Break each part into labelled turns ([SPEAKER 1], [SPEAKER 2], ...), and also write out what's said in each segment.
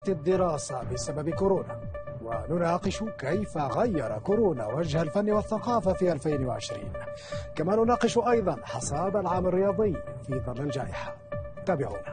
[SPEAKER 1] الدراسة بسبب كورونا ونناقش كيف غير كورونا وجه الفن والثقافة في 2020 كما نناقش أيضا حصاد العام الرياضي في ظل الجائحة تابعونا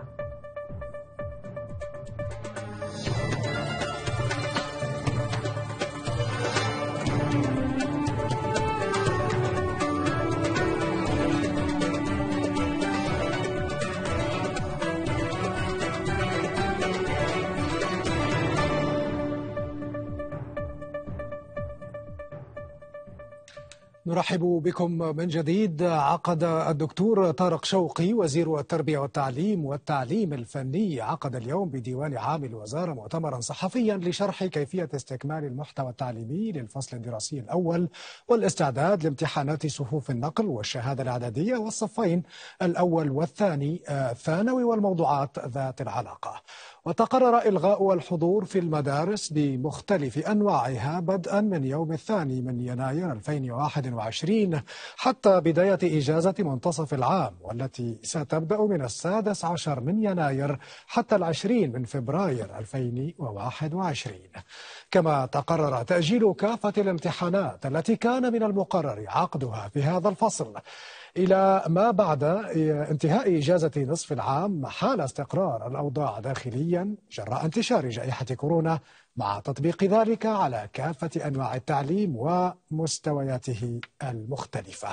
[SPEAKER 1] نرحب بكم من جديد عقد الدكتور طارق شوقي وزير التربية والتعليم والتعليم الفني عقد اليوم بديوان عام الوزارة مؤتمرا صحفيا لشرح كيفية استكمال المحتوى التعليمي للفصل الدراسي الأول والاستعداد لامتحانات صفوف النقل والشهادة الإعدادية والصفين الأول والثاني ثانوي والموضوعات ذات العلاقة وتقرر إلغاء الحضور في المدارس بمختلف أنواعها بدءا من يوم الثاني من يناير 2021 حتى بداية إجازة منتصف العام والتي ستبدأ من السادس عشر من يناير حتى العشرين من فبراير 2021 كما تقرر تأجيل كافة الامتحانات التي كان من المقرر عقدها في هذا الفصل إلى ما بعد انتهاء إجازة نصف العام حال استقرار الأوضاع داخليا جراء انتشار جائحة كورونا مع تطبيق ذلك على كافة أنواع التعليم ومستوياته المختلفة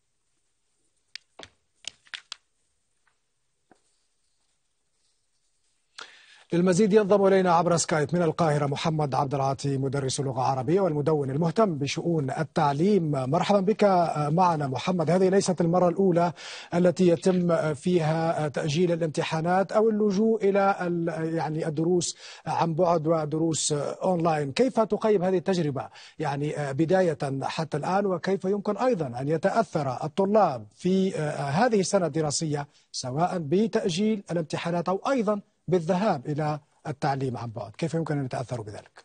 [SPEAKER 1] للمزيد ينضم الينا عبر سكايب من القاهره محمد عبد العاطي مدرس لغه عربيه والمدون المهتم بشؤون التعليم مرحبا بك معنا محمد هذه ليست المره الاولى التي يتم فيها تاجيل الامتحانات او اللجوء الى يعني الدروس عن بعد ودروس اونلاين كيف تقيم هذه التجربه يعني بدايه حتى الان وكيف يمكن ايضا ان يتاثر الطلاب في هذه السنه الدراسيه سواء بتاجيل الامتحانات او ايضا بالذهاب الى التعليم عن بعد، كيف يمكن ان يتاثروا بذلك؟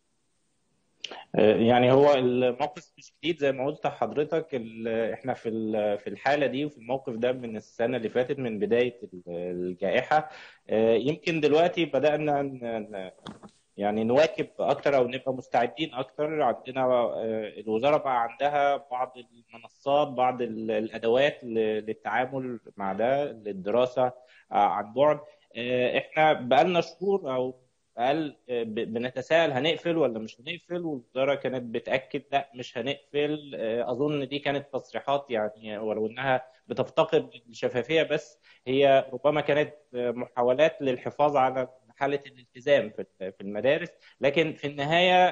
[SPEAKER 2] يعني هو الموقف مش جديد زي ما قلت حضرتك احنا في في الحاله دي وفي الموقف ده من السنه اللي فاتت من بدايه الجائحه يمكن دلوقتي بدانا يعني نواكب اكتر او نبقى مستعدين اكتر عندنا الوزاره بقى عندها بعض المنصات بعض الادوات للتعامل مع ده للدراسه عن بعد احنا بقالنا شهور او اقل بنتساءل هنقفل ولا مش هنقفل والوزاره كانت بتاكد لا مش هنقفل اظن دي كانت تصريحات يعني ولو انها بتفتقد الشفافيه بس هي ربما كانت محاولات للحفاظ على حاله الالتزام في المدارس لكن في النهايه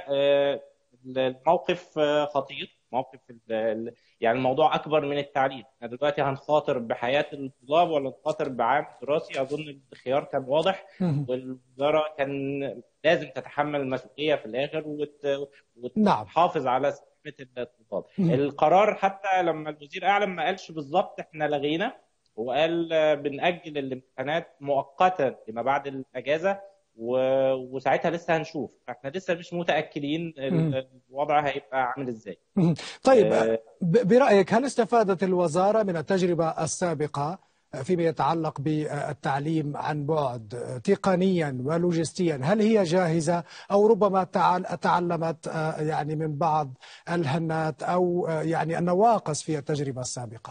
[SPEAKER 2] الموقف خطير موقف يعني الموضوع اكبر من التعليم احنا دلوقتي هنخاطر بحياه الطلاب ولا نخاطر بعام دراسي اظن الخيار كان واضح والوزاره كان لازم تتحمل المسؤوليه في الاخر وت... وتحافظ نعم. على سلامه الطلاب القرار حتى لما الوزير اعلن ما قالش بالظبط احنا لغينا هو قال بنأجل الامتحانات مؤقتا لما بعد الاجازه و... وساعتها لسه هنشوف احنا لسه مش متاكدين الوضع هيبقى عامل ازاي
[SPEAKER 1] طيب آه... برايك هل استفادت الوزاره من التجربه السابقه فيما يتعلق بالتعليم عن بعد تقنيا ولوجستيا هل هي جاهزه او ربما تعلمت يعني من بعض الهنات او يعني النواقص في التجربه السابقه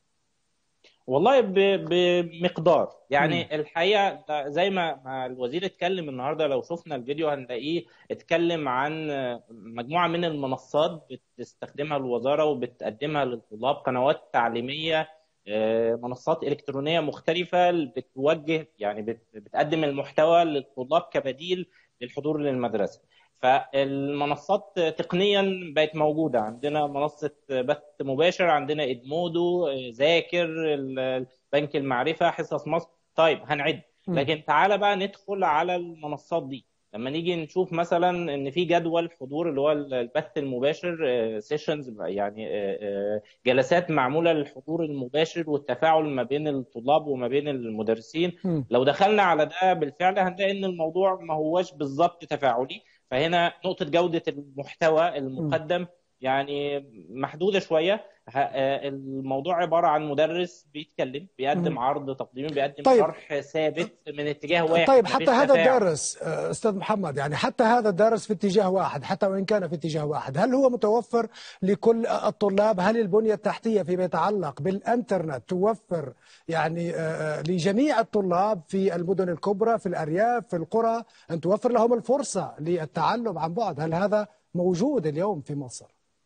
[SPEAKER 2] والله بمقدار يعني م. الحقيقه زي ما الوزير اتكلم النهارده لو شفنا الفيديو هنلاقيه اتكلم عن مجموعه من المنصات بتستخدمها الوزاره وبتقدمها للطلاب قنوات تعليميه منصات الكترونيه مختلفه بتوجه يعني بتقدم المحتوى للطلاب كبديل للحضور للمدرسه فالمنصات تقنيا بقت موجوده عندنا منصه بث مباشر عندنا ادمودو ذاكر بنك المعرفه حصص مصر طيب هنعد لكن تعالى بقى ندخل على المنصات دي لما نيجي نشوف مثلا ان في جدول حضور اللي هو البث المباشر سيشنز يعني جلسات معموله للحضور المباشر والتفاعل ما بين الطلاب وما بين المدرسين لو دخلنا على ده بالفعل هنلاقي ان الموضوع ما هوش بالظبط تفاعلي فهنا نقطه جوده المحتوى المقدم يعني محدوده شويه الموضوع عباره عن مدرس بيتكلم بيقدم
[SPEAKER 1] مم.
[SPEAKER 2] عرض تقديمي بيقدم
[SPEAKER 1] طيب.
[SPEAKER 2] شرح ثابت من اتجاه واحد
[SPEAKER 1] طيب
[SPEAKER 2] مفيش
[SPEAKER 1] حتى هذا
[SPEAKER 2] تفاعل.
[SPEAKER 1] الدرس آه، استاذ محمد يعني حتى هذا الدرس في اتجاه واحد حتى وان كان في اتجاه واحد هل هو متوفر لكل الطلاب هل البنيه التحتيه فيما يتعلق بالانترنت توفر يعني آه، آه، لجميع الطلاب في المدن الكبرى في الارياف في القرى ان توفر لهم الفرصه للتعلم عن بعد هل هذا موجود اليوم في مصر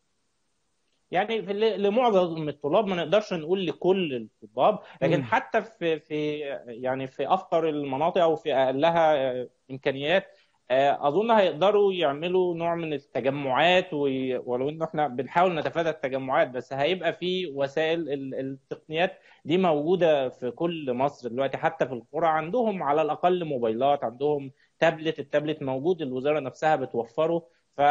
[SPEAKER 2] يعني في ل- لمعظم الطلاب ما نقدرش نقول لكل الطلاب لكن
[SPEAKER 1] مم.
[SPEAKER 2] حتى في في يعني في افقر المناطق او في اقلها آه، امكانيات آه، اظن هيقدروا يعملوا نوع من التجمعات وي- ولو انه احنا بنحاول نتفادى التجمعات بس هيبقى في وسائل ال- التقنيات دي موجوده في كل مصر دلوقتي حتى في القرى عندهم على الاقل موبايلات عندهم تابلت التابلت موجود الوزاره نفسها بتوفره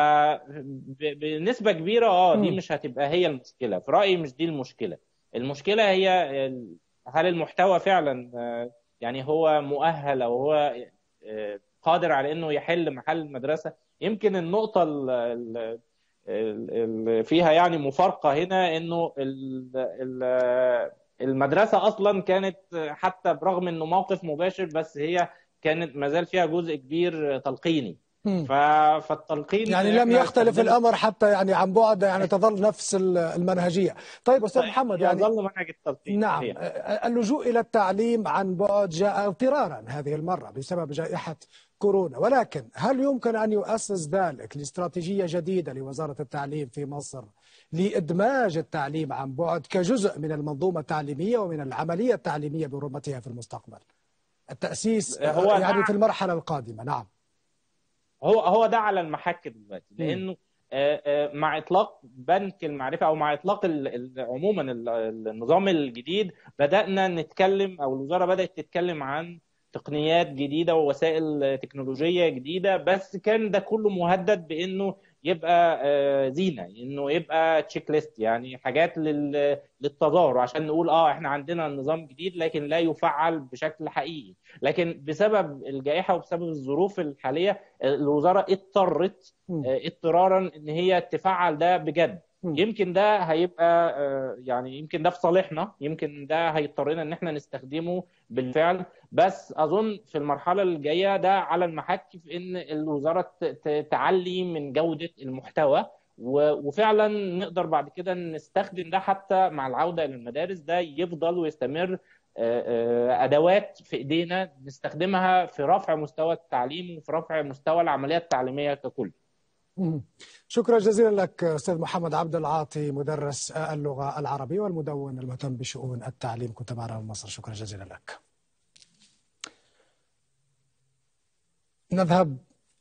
[SPEAKER 2] فبنسبة كبيرة اه دي
[SPEAKER 1] مم.
[SPEAKER 2] مش هتبقى هي المشكلة في رأيي مش دي المشكلة المشكلة هي ال- هل المحتوى فعلا آه، يعني هو مؤهل او هو آه، قادر على انه يحل محل المدرسة يمكن النقطة اللي فيها يعني مفارقة هنا انه ال- ال- المدرسة اصلا كانت حتى برغم انه موقف مباشر بس هي كانت ما زال فيها جزء كبير تلقيني
[SPEAKER 1] مم.
[SPEAKER 2] ف- فالتلقين
[SPEAKER 1] يعني لم
[SPEAKER 2] إحنا
[SPEAKER 1] يختلف
[SPEAKER 2] استخدمنا-
[SPEAKER 1] الامر حتى يعني عن بعد يعني تظل نفس المنهجيه طيب استاذ محمد يعني
[SPEAKER 2] يظل منهج التلقين
[SPEAKER 1] نعم
[SPEAKER 2] صحيح.
[SPEAKER 1] اللجوء إلى التعليم عن بعد جاء اضطرارا هذه المرة بسبب جائحة كورونا ولكن هل يمكن أن يؤسس ذلك لاستراتيجية جديدة لوزارة التعليم في مصر لإدماج التعليم عن بعد كجزء من المنظومة التعليمية ومن العملية التعليمية برمتها في المستقبل التأسيس
[SPEAKER 2] هو
[SPEAKER 1] يعني
[SPEAKER 2] نعم.
[SPEAKER 1] في المرحلة القادمة نعم
[SPEAKER 2] هو هو ده على المحك دلوقتي
[SPEAKER 1] مم.
[SPEAKER 2] لانه آه، آه، مع اطلاق بنك المعرفه او مع اطلاق ال- ال- عموما ال- النظام الجديد بدانا نتكلم او الوزاره بدات تتكلم عن تقنيات جديده ووسائل تكنولوجيه جديده بس كان ده كله مهدد بانه يبقى آه، زينه انه يبقى تشيك ليست يعني حاجات لل- للتظاهر عشان نقول اه احنا عندنا نظام جديد لكن لا يفعل بشكل حقيقي لكن بسبب الجائحه وبسبب الظروف الحاليه الوزاره اضطرت
[SPEAKER 1] مم.
[SPEAKER 2] آه، اضطرارا ان هي تفعل ده بجد
[SPEAKER 1] مم.
[SPEAKER 2] يمكن ده هيبقى آه، يعني يمكن ده في صالحنا يمكن ده هيضطرنا ان احنا نستخدمه بالفعل بس اظن في المرحله الجايه ده على المحك في ان الوزاره ت- ت- تعلي من جوده المحتوى و- وفعلا نقدر بعد كده نستخدم ده حتى مع العوده الى المدارس ده يفضل ويستمر آه، آه، ادوات في ايدينا نستخدمها في رفع مستوى التعليم وفي رفع مستوى العمليه التعليميه ككل
[SPEAKER 1] مم. شكرا جزيلا لك استاذ محمد عبد العاطي مدرس اللغه العربيه والمدون المهتم بشؤون التعليم كنت معنا من مصر شكرا جزيلا لك نذهب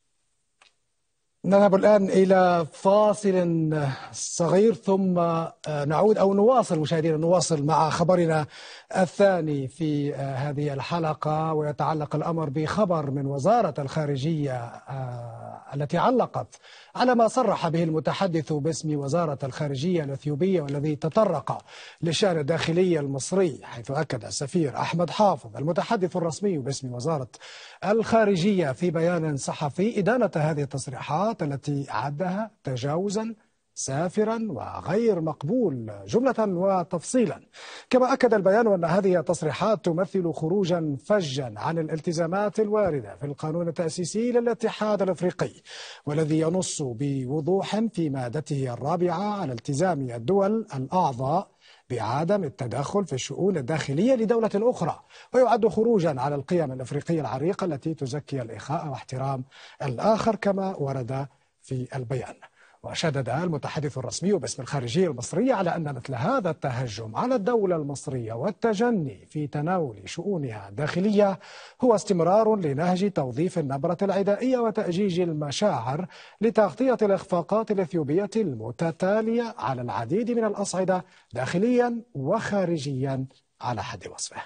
[SPEAKER 1] نذهب الآن إلى فاصل صغير ثم نعود أو نواصل مشاهدينا نواصل مع خبرنا الثاني في هذه الحلقة ويتعلق الأمر بخبر من وزارة الخارجية آه، التي علقت على ما صرح به المتحدث باسم وزارة الخارجية الأثيوبية والذي تطرق للشأن الداخلي المصري حيث أكد السفير أحمد حافظ المتحدث الرسمي باسم وزارة الخارجية في بيان صحفي إدانة هذه التصريحات التي عدها تجاوزا سافرا وغير مقبول جملة وتفصيلا كما أكد البيان أن هذه التصريحات تمثل خروجا فجا عن الالتزامات الواردة في القانون التأسيسي للاتحاد الأفريقي والذي ينص بوضوح في مادته الرابعة على التزام الدول الأعضاء بعدم التدخل في الشؤون الداخلية لدولة أخرى ويعد خروجا على القيم الأفريقية العريقة التي تزكي الإخاء واحترام الآخر كما ورد في البيان وشدد المتحدث الرسمي باسم الخارجية المصرية على أن مثل هذا التهجم على الدولة المصرية والتجني في تناول شؤونها الداخلية هو استمرار لنهج توظيف النبرة العدائية وتأجيج المشاعر لتغطية الإخفاقات الإثيوبية المتتالية على العديد من الأصعدة داخليا وخارجيا على حد وصفه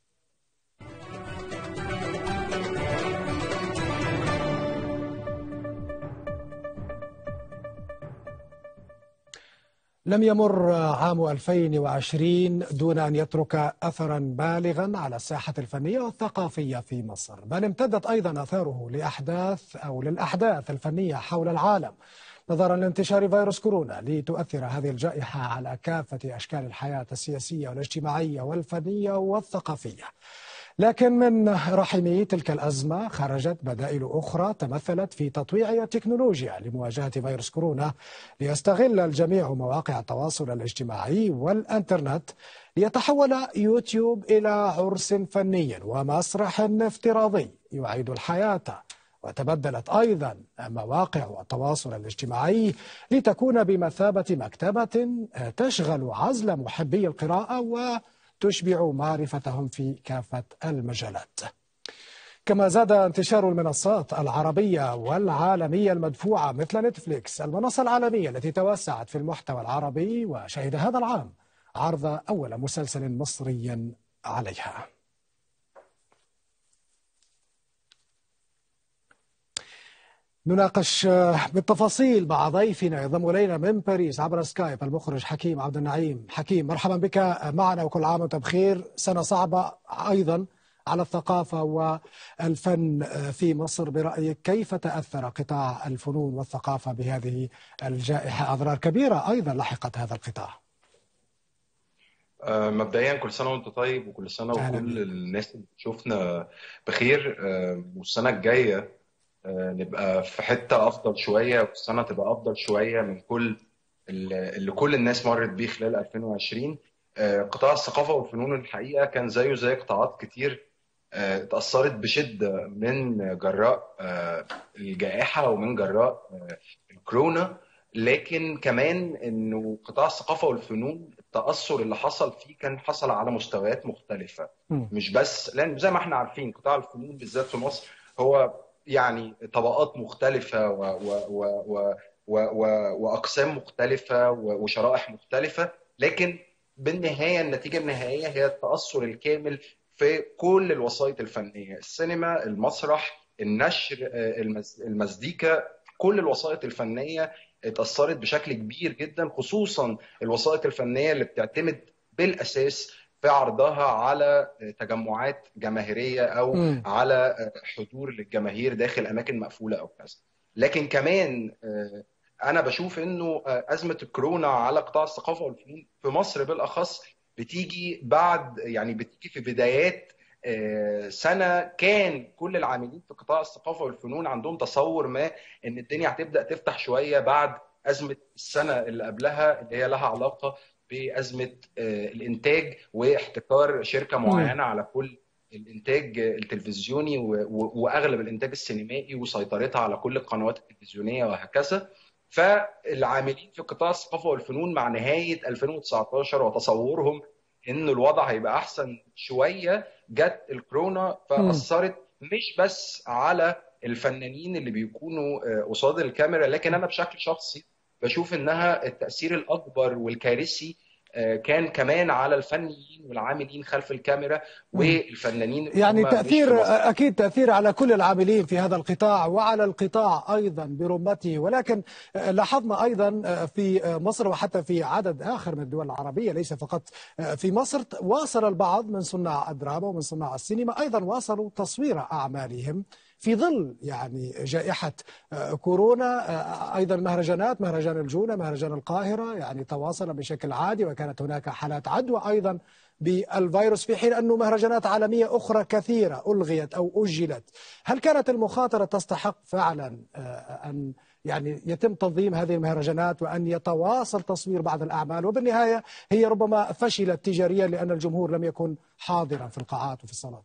[SPEAKER 1] لم يمر عام 2020 دون أن يترك أثرا بالغا على الساحة الفنية والثقافية في مصر بل امتدت أيضا أثاره لأحداث أو للأحداث الفنية حول العالم نظرا لانتشار فيروس كورونا لتؤثر هذه الجائحة على كافة أشكال الحياة السياسية والاجتماعية والفنية والثقافية لكن من رحم تلك الأزمة خرجت بدائل أخرى تمثلت في تطويع التكنولوجيا لمواجهة فيروس كورونا ليستغل الجميع مواقع التواصل الاجتماعي والإنترنت ليتحول يوتيوب إلى عرس فني ومسرح افتراضي يعيد الحياة وتبدلت أيضا مواقع التواصل الاجتماعي لتكون بمثابة مكتبة تشغل عزل محبي القراءة وتشبع معرفتهم في كافة المجالات كما زاد انتشار المنصات العربية والعالمية المدفوعة مثل نتفليكس المنصة العالمية التي توسعت في المحتوى العربي وشهد هذا العام عرض أول مسلسل مصري عليها نناقش بالتفاصيل مع ضيفنا ينضم الينا من باريس عبر سكايب المخرج حكيم عبد النعيم حكيم مرحبا بك معنا وكل عام وانت بخير سنه صعبه ايضا على الثقافه والفن في مصر برايك كيف تاثر قطاع الفنون والثقافه بهذه الجائحه اضرار كبيره ايضا لحقت هذا القطاع
[SPEAKER 3] مبدئيا كل سنه وانت طيب وكل سنه وكل الناس اللي بتشوفنا بخير والسنه الجايه نبقى في حته افضل شويه والسنه تبقى افضل شويه من كل اللي كل الناس مرت بيه خلال 2020 قطاع الثقافه والفنون الحقيقه كان زيه زي قطاعات كتير اتاثرت بشده من جراء الجائحه ومن جراء الكورونا لكن كمان انه قطاع الثقافه والفنون التاثر اللي حصل فيه كان حصل على مستويات مختلفه م. مش بس لان زي ما احنا عارفين قطاع الفنون بالذات في مصر هو يعني طبقات مختلفة و و و و و و وأقسام مختلفة وشرائح مختلفة لكن بالنهاية النتيجة النهائية هي التأثر الكامل في كل الوسائط الفنية السينما المسرح النشر المزيكا كل الوسائط الفنية اتأثرت بشكل كبير جدا خصوصا الوسائط الفنية اللي بتعتمد بالأساس في عرضها على تجمعات جماهيريه او م. على حضور للجماهير داخل اماكن مقفوله او كذا لكن كمان انا بشوف انه ازمه الكورونا على قطاع الثقافه والفنون في مصر بالاخص بتيجي بعد يعني بتيجي في بدايات سنه كان كل العاملين في قطاع الثقافه والفنون عندهم تصور ما ان الدنيا هتبدا تفتح شويه بعد ازمه السنه اللي قبلها اللي هي لها علاقه بازمه الانتاج واحتكار شركه معينه على كل الانتاج التلفزيوني واغلب الانتاج السينمائي وسيطرتها على كل القنوات التلفزيونيه وهكذا فالعاملين في قطاع الثقافه والفنون مع نهايه 2019 وتصورهم ان الوضع هيبقى احسن شويه جت الكورونا فاثرت مش بس على الفنانين اللي بيكونوا قصاد الكاميرا لكن انا بشكل شخصي بشوف انها التاثير الاكبر والكارثي كان كمان على الفنيين والعاملين خلف الكاميرا والفنانين
[SPEAKER 1] يعني تاثير اكيد تاثير على كل العاملين في هذا القطاع وعلى القطاع ايضا برمته ولكن لاحظنا ايضا في مصر وحتى في عدد اخر من الدول العربيه ليس فقط في مصر واصل البعض من صناع الدراما ومن صناع السينما ايضا واصلوا تصوير اعمالهم في ظل يعني جائحة كورونا أيضا مهرجانات مهرجان الجونة مهرجان القاهرة يعني تواصل بشكل عادي وكانت هناك حالات عدوى أيضا بالفيروس في حين أنه مهرجانات عالمية أخرى كثيرة ألغيت أو أجلت هل كانت المخاطرة تستحق فعلا أن يعني يتم تنظيم هذه المهرجانات وأن يتواصل تصوير بعض الأعمال وبالنهاية هي ربما فشلت تجاريا لأن الجمهور لم يكن حاضرا في القاعات وفي الصالات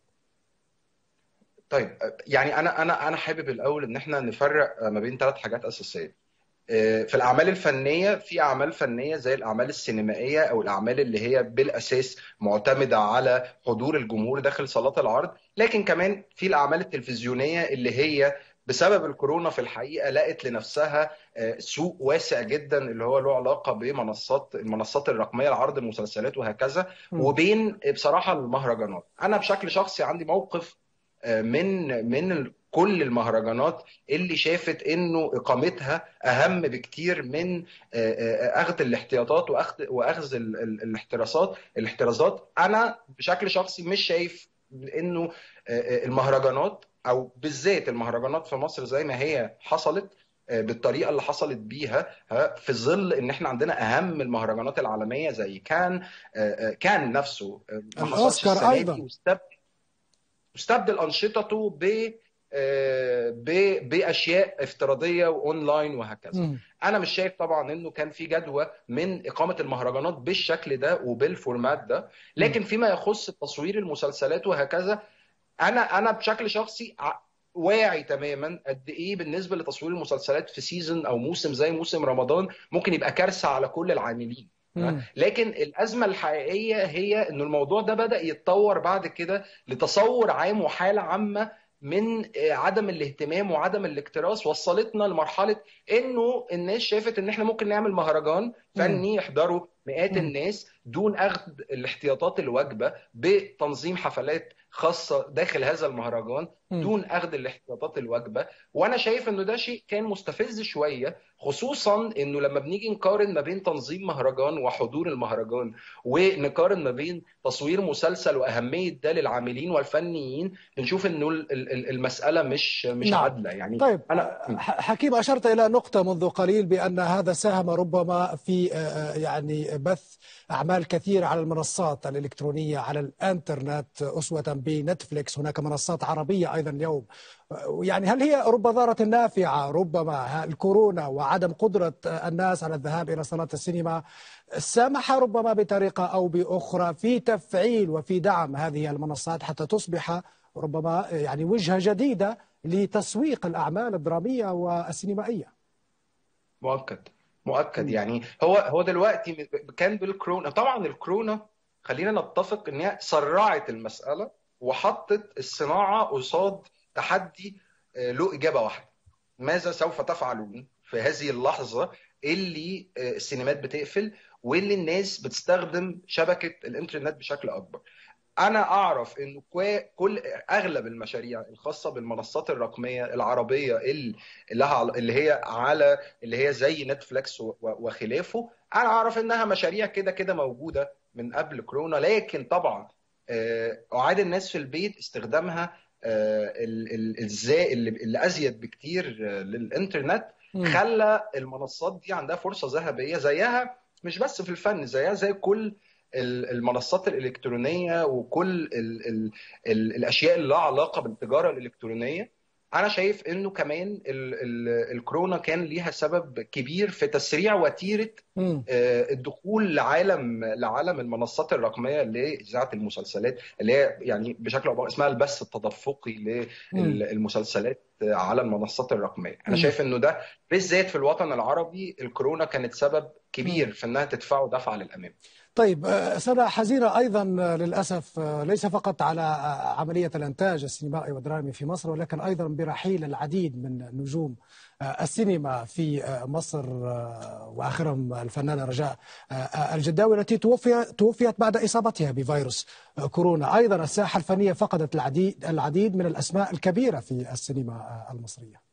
[SPEAKER 3] طيب يعني انا انا انا حابب الاول ان احنا نفرق ما بين ثلاث حاجات اساسيه في الاعمال الفنيه في اعمال فنيه زي الاعمال السينمائيه او الاعمال اللي هي بالاساس معتمده على حضور الجمهور داخل صالات العرض لكن كمان في الاعمال التلفزيونيه اللي هي بسبب الكورونا في الحقيقه لقت لنفسها سوق واسع جدا اللي هو له علاقه بمنصات المنصات الرقميه لعرض المسلسلات وهكذا وبين بصراحه المهرجانات انا بشكل شخصي عندي موقف من من كل المهرجانات اللي شافت انه اقامتها اهم بكتير من اخذ الاحتياطات واخذ واخذ الاحتراسات الاحترازات انا بشكل شخصي مش شايف انه المهرجانات او بالذات المهرجانات في مصر زي ما هي حصلت بالطريقه اللي حصلت بيها في ظل ان احنا عندنا اهم المهرجانات العالميه زي كان كان نفسه
[SPEAKER 1] ما حصلش السنه ايضا
[SPEAKER 3] واستبدل انشطته ب باشياء افتراضيه واونلاين وهكذا م. انا مش شايف طبعا انه كان في جدوى من اقامه المهرجانات بالشكل ده وبالفورمات ده لكن فيما يخص تصوير المسلسلات وهكذا انا انا بشكل شخصي واعي تماما قد ايه بالنسبه لتصوير المسلسلات في سيزون او موسم زي موسم رمضان ممكن يبقى كارثه على كل العاملين لكن الازمه الحقيقيه هي انه الموضوع ده بدا يتطور بعد كده لتصور عام وحاله عامه من عدم الاهتمام وعدم الاكتراث وصلتنا لمرحله انه الناس شافت ان احنا ممكن نعمل مهرجان فني يحضروا مئات الناس دون اخذ الاحتياطات الواجبه بتنظيم حفلات خاصه داخل هذا المهرجان دون اخذ الاحتياطات الواجبه وانا شايف انه ده شيء كان مستفز شويه خصوصا انه لما بنيجي نقارن ما بين تنظيم مهرجان وحضور المهرجان ونقارن ما بين تصوير مسلسل واهميه ده للعاملين والفنيين بنشوف انه المساله مش مش نعم. عادله يعني
[SPEAKER 1] طيب أنا... حكيم اشرت الى نقطه منذ قليل بان هذا ساهم ربما في يعني بث اعمال كثيره على المنصات الالكترونيه على الانترنت اسوه بنتفليكس هناك منصات عربيه ايضا اليوم يعني هل هي رب ضارة نافعة ربما الكورونا وعدم قدرة الناس على الذهاب إلى صلاة السينما سمح ربما بطريقة أو بأخرى في تفعيل وفي دعم هذه المنصات حتى تصبح ربما يعني وجهة جديدة لتسويق الأعمال الدرامية والسينمائية
[SPEAKER 3] مؤكد مؤكد يعني هو هو دلوقتي كان بالكورونا طبعا الكورونا خلينا نتفق ان هي سرعت المساله وحطت الصناعه قصاد تحدي له اجابه واحده ماذا سوف تفعلون في هذه اللحظه اللي السينمات بتقفل واللي الناس بتستخدم شبكه الانترنت بشكل اكبر انا اعرف انه كل اغلب المشاريع الخاصه بالمنصات الرقميه العربيه اللي لها اللي هي على اللي هي زي نتفليكس وخلافه انا اعرف انها مشاريع كده كده موجوده من قبل كورونا لكن طبعا اعاد الناس في البيت استخدامها ازاي اللي, اللي ازيد بكتير للانترنت خلى المنصات دي عندها فرصه ذهبيه زيها مش بس في الفن زيها زي كل المنصات الالكترونيه وكل ال ال ال الاشياء اللي لها علاقه بالتجاره الالكترونيه انا شايف انه كمان ال ال الكورونا كان ليها سبب كبير في تسريع وتيره الدخول لعالم لعالم المنصات الرقميه لاذاعه المسلسلات اللي هي يعني بشكل او اسمها البث التدفقي للمسلسلات على المنصات الرقميه انا شايف انه ده بالذات في الوطن العربي الكورونا كانت سبب كبير في انها تدفعه دفعه للامام
[SPEAKER 1] طيب سنة حزينة أيضا للأسف ليس فقط على عملية الإنتاج السينمائي والدرامي في مصر ولكن أيضا برحيل العديد من نجوم السينما في مصر وآخرهم الفنانة رجاء الجداوي التي توفي توفيت بعد إصابتها بفيروس كورونا أيضا الساحة الفنية فقدت العديد العديد من الأسماء الكبيرة في السينما المصرية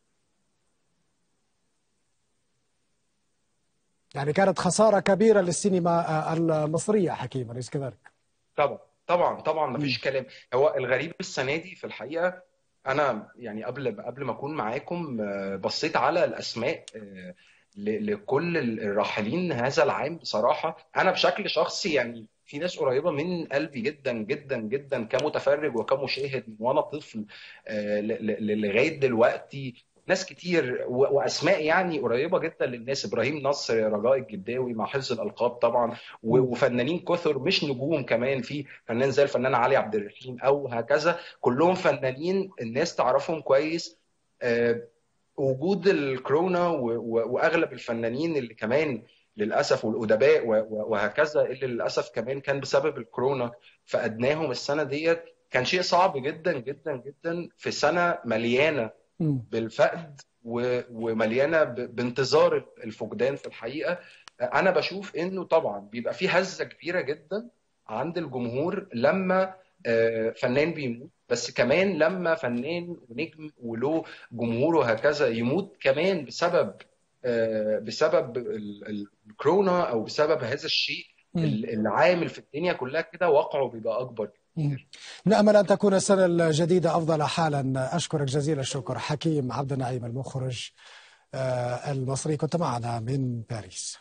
[SPEAKER 1] يعني كانت خسارة كبيرة للسينما المصرية حكيم أليس كذلك؟
[SPEAKER 3] طبعا طبعا طبعا ما فيش كلام هو الغريب السنة دي في الحقيقة أنا يعني قبل قبل ما أكون معاكم بصيت على الأسماء لكل الراحلين هذا العام بصراحة أنا بشكل شخصي يعني في ناس قريبة من قلبي جدا جدا جدا كمتفرج وكمشاهد من وأنا طفل لغاية دلوقتي ناس كتير واسماء يعني قريبه جدا للناس ابراهيم نصر رجاء الجداوي مع حفظ الالقاب طبعا وفنانين كثر مش نجوم كمان في فنان زي الفنان علي عبد الرحيم او هكذا كلهم فنانين الناس تعرفهم كويس وجود الكورونا واغلب الفنانين اللي كمان للاسف والادباء وهكذا اللي للاسف كمان كان بسبب الكورونا فقدناهم السنه ديت كان شيء صعب جدا جدا جدا في سنه مليانه بالفقد ومليانه بانتظار الفقدان في الحقيقه انا بشوف انه طبعا بيبقى في هزه كبيره جدا عند الجمهور لما فنان بيموت بس كمان لما فنان ونجم وله جمهور وهكذا يموت كمان بسبب بسبب الكورونا او بسبب هذا الشيء العامل في الدنيا كلها كده وقعه بيبقى اكبر
[SPEAKER 1] نأمل أن تكون السنة الجديدة أفضل حالا أشكرك جزيل الشكر حكيم عبد النعيم المخرج المصري كنت معنا من باريس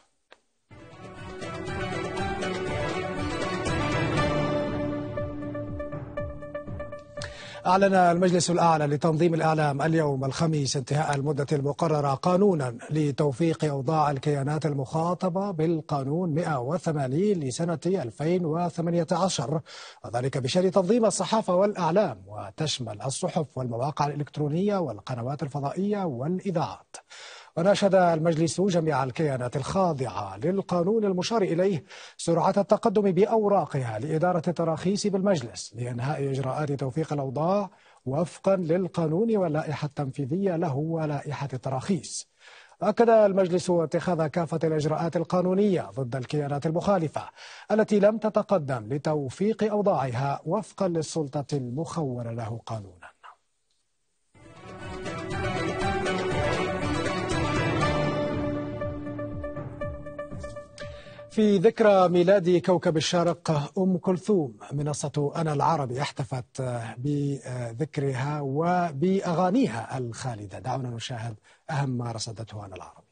[SPEAKER 1] أعلن المجلس الأعلى لتنظيم الإعلام اليوم الخميس انتهاء المدة المقررة قانونا لتوفيق أوضاع الكيانات المخاطبة بالقانون 180 لسنة 2018 وذلك بشأن تنظيم الصحافة والإعلام وتشمل الصحف والمواقع الإلكترونية والقنوات الفضائية والإذاعات وناشد المجلس جميع الكيانات الخاضعة للقانون المشار إليه سرعة التقدم بأوراقها لإدارة التراخيص بالمجلس لإنهاء إجراءات توفيق الأوضاع وفقا للقانون واللائحة التنفيذية له ولائحة التراخيص أكد المجلس اتخاذ كافة الإجراءات القانونية ضد الكيانات المخالفة التي لم تتقدم لتوفيق أوضاعها وفقا للسلطة المخولة له قانونا في ذكرى ميلاد كوكب الشرق أم كلثوم منصة أنا العربي احتفت بذكرها وبأغانيها الخالدة دعونا نشاهد أهم ما رصدته أنا العربي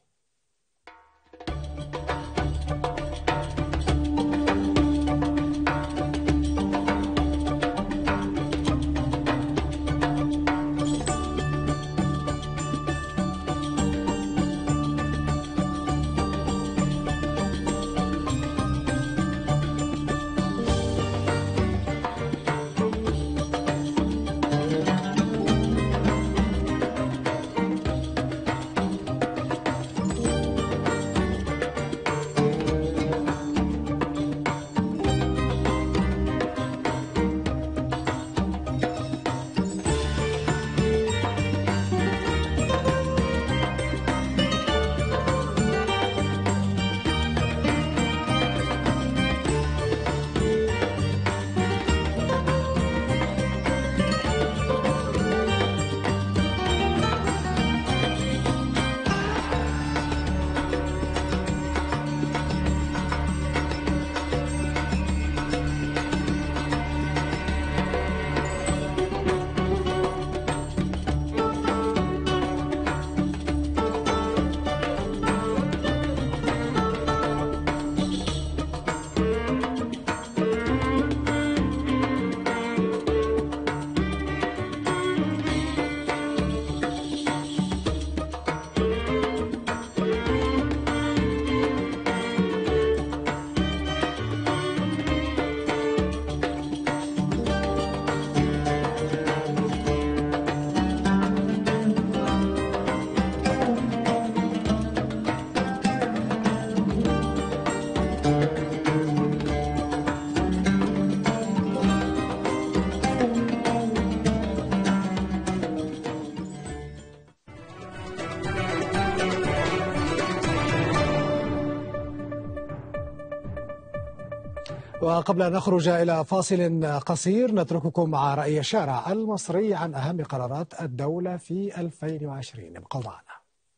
[SPEAKER 1] وقبل أن نخرج إلى فاصل قصير نترككم مع رأي الشارع المصري عن أهم قرارات الدولة في 2020 ابقوا معنا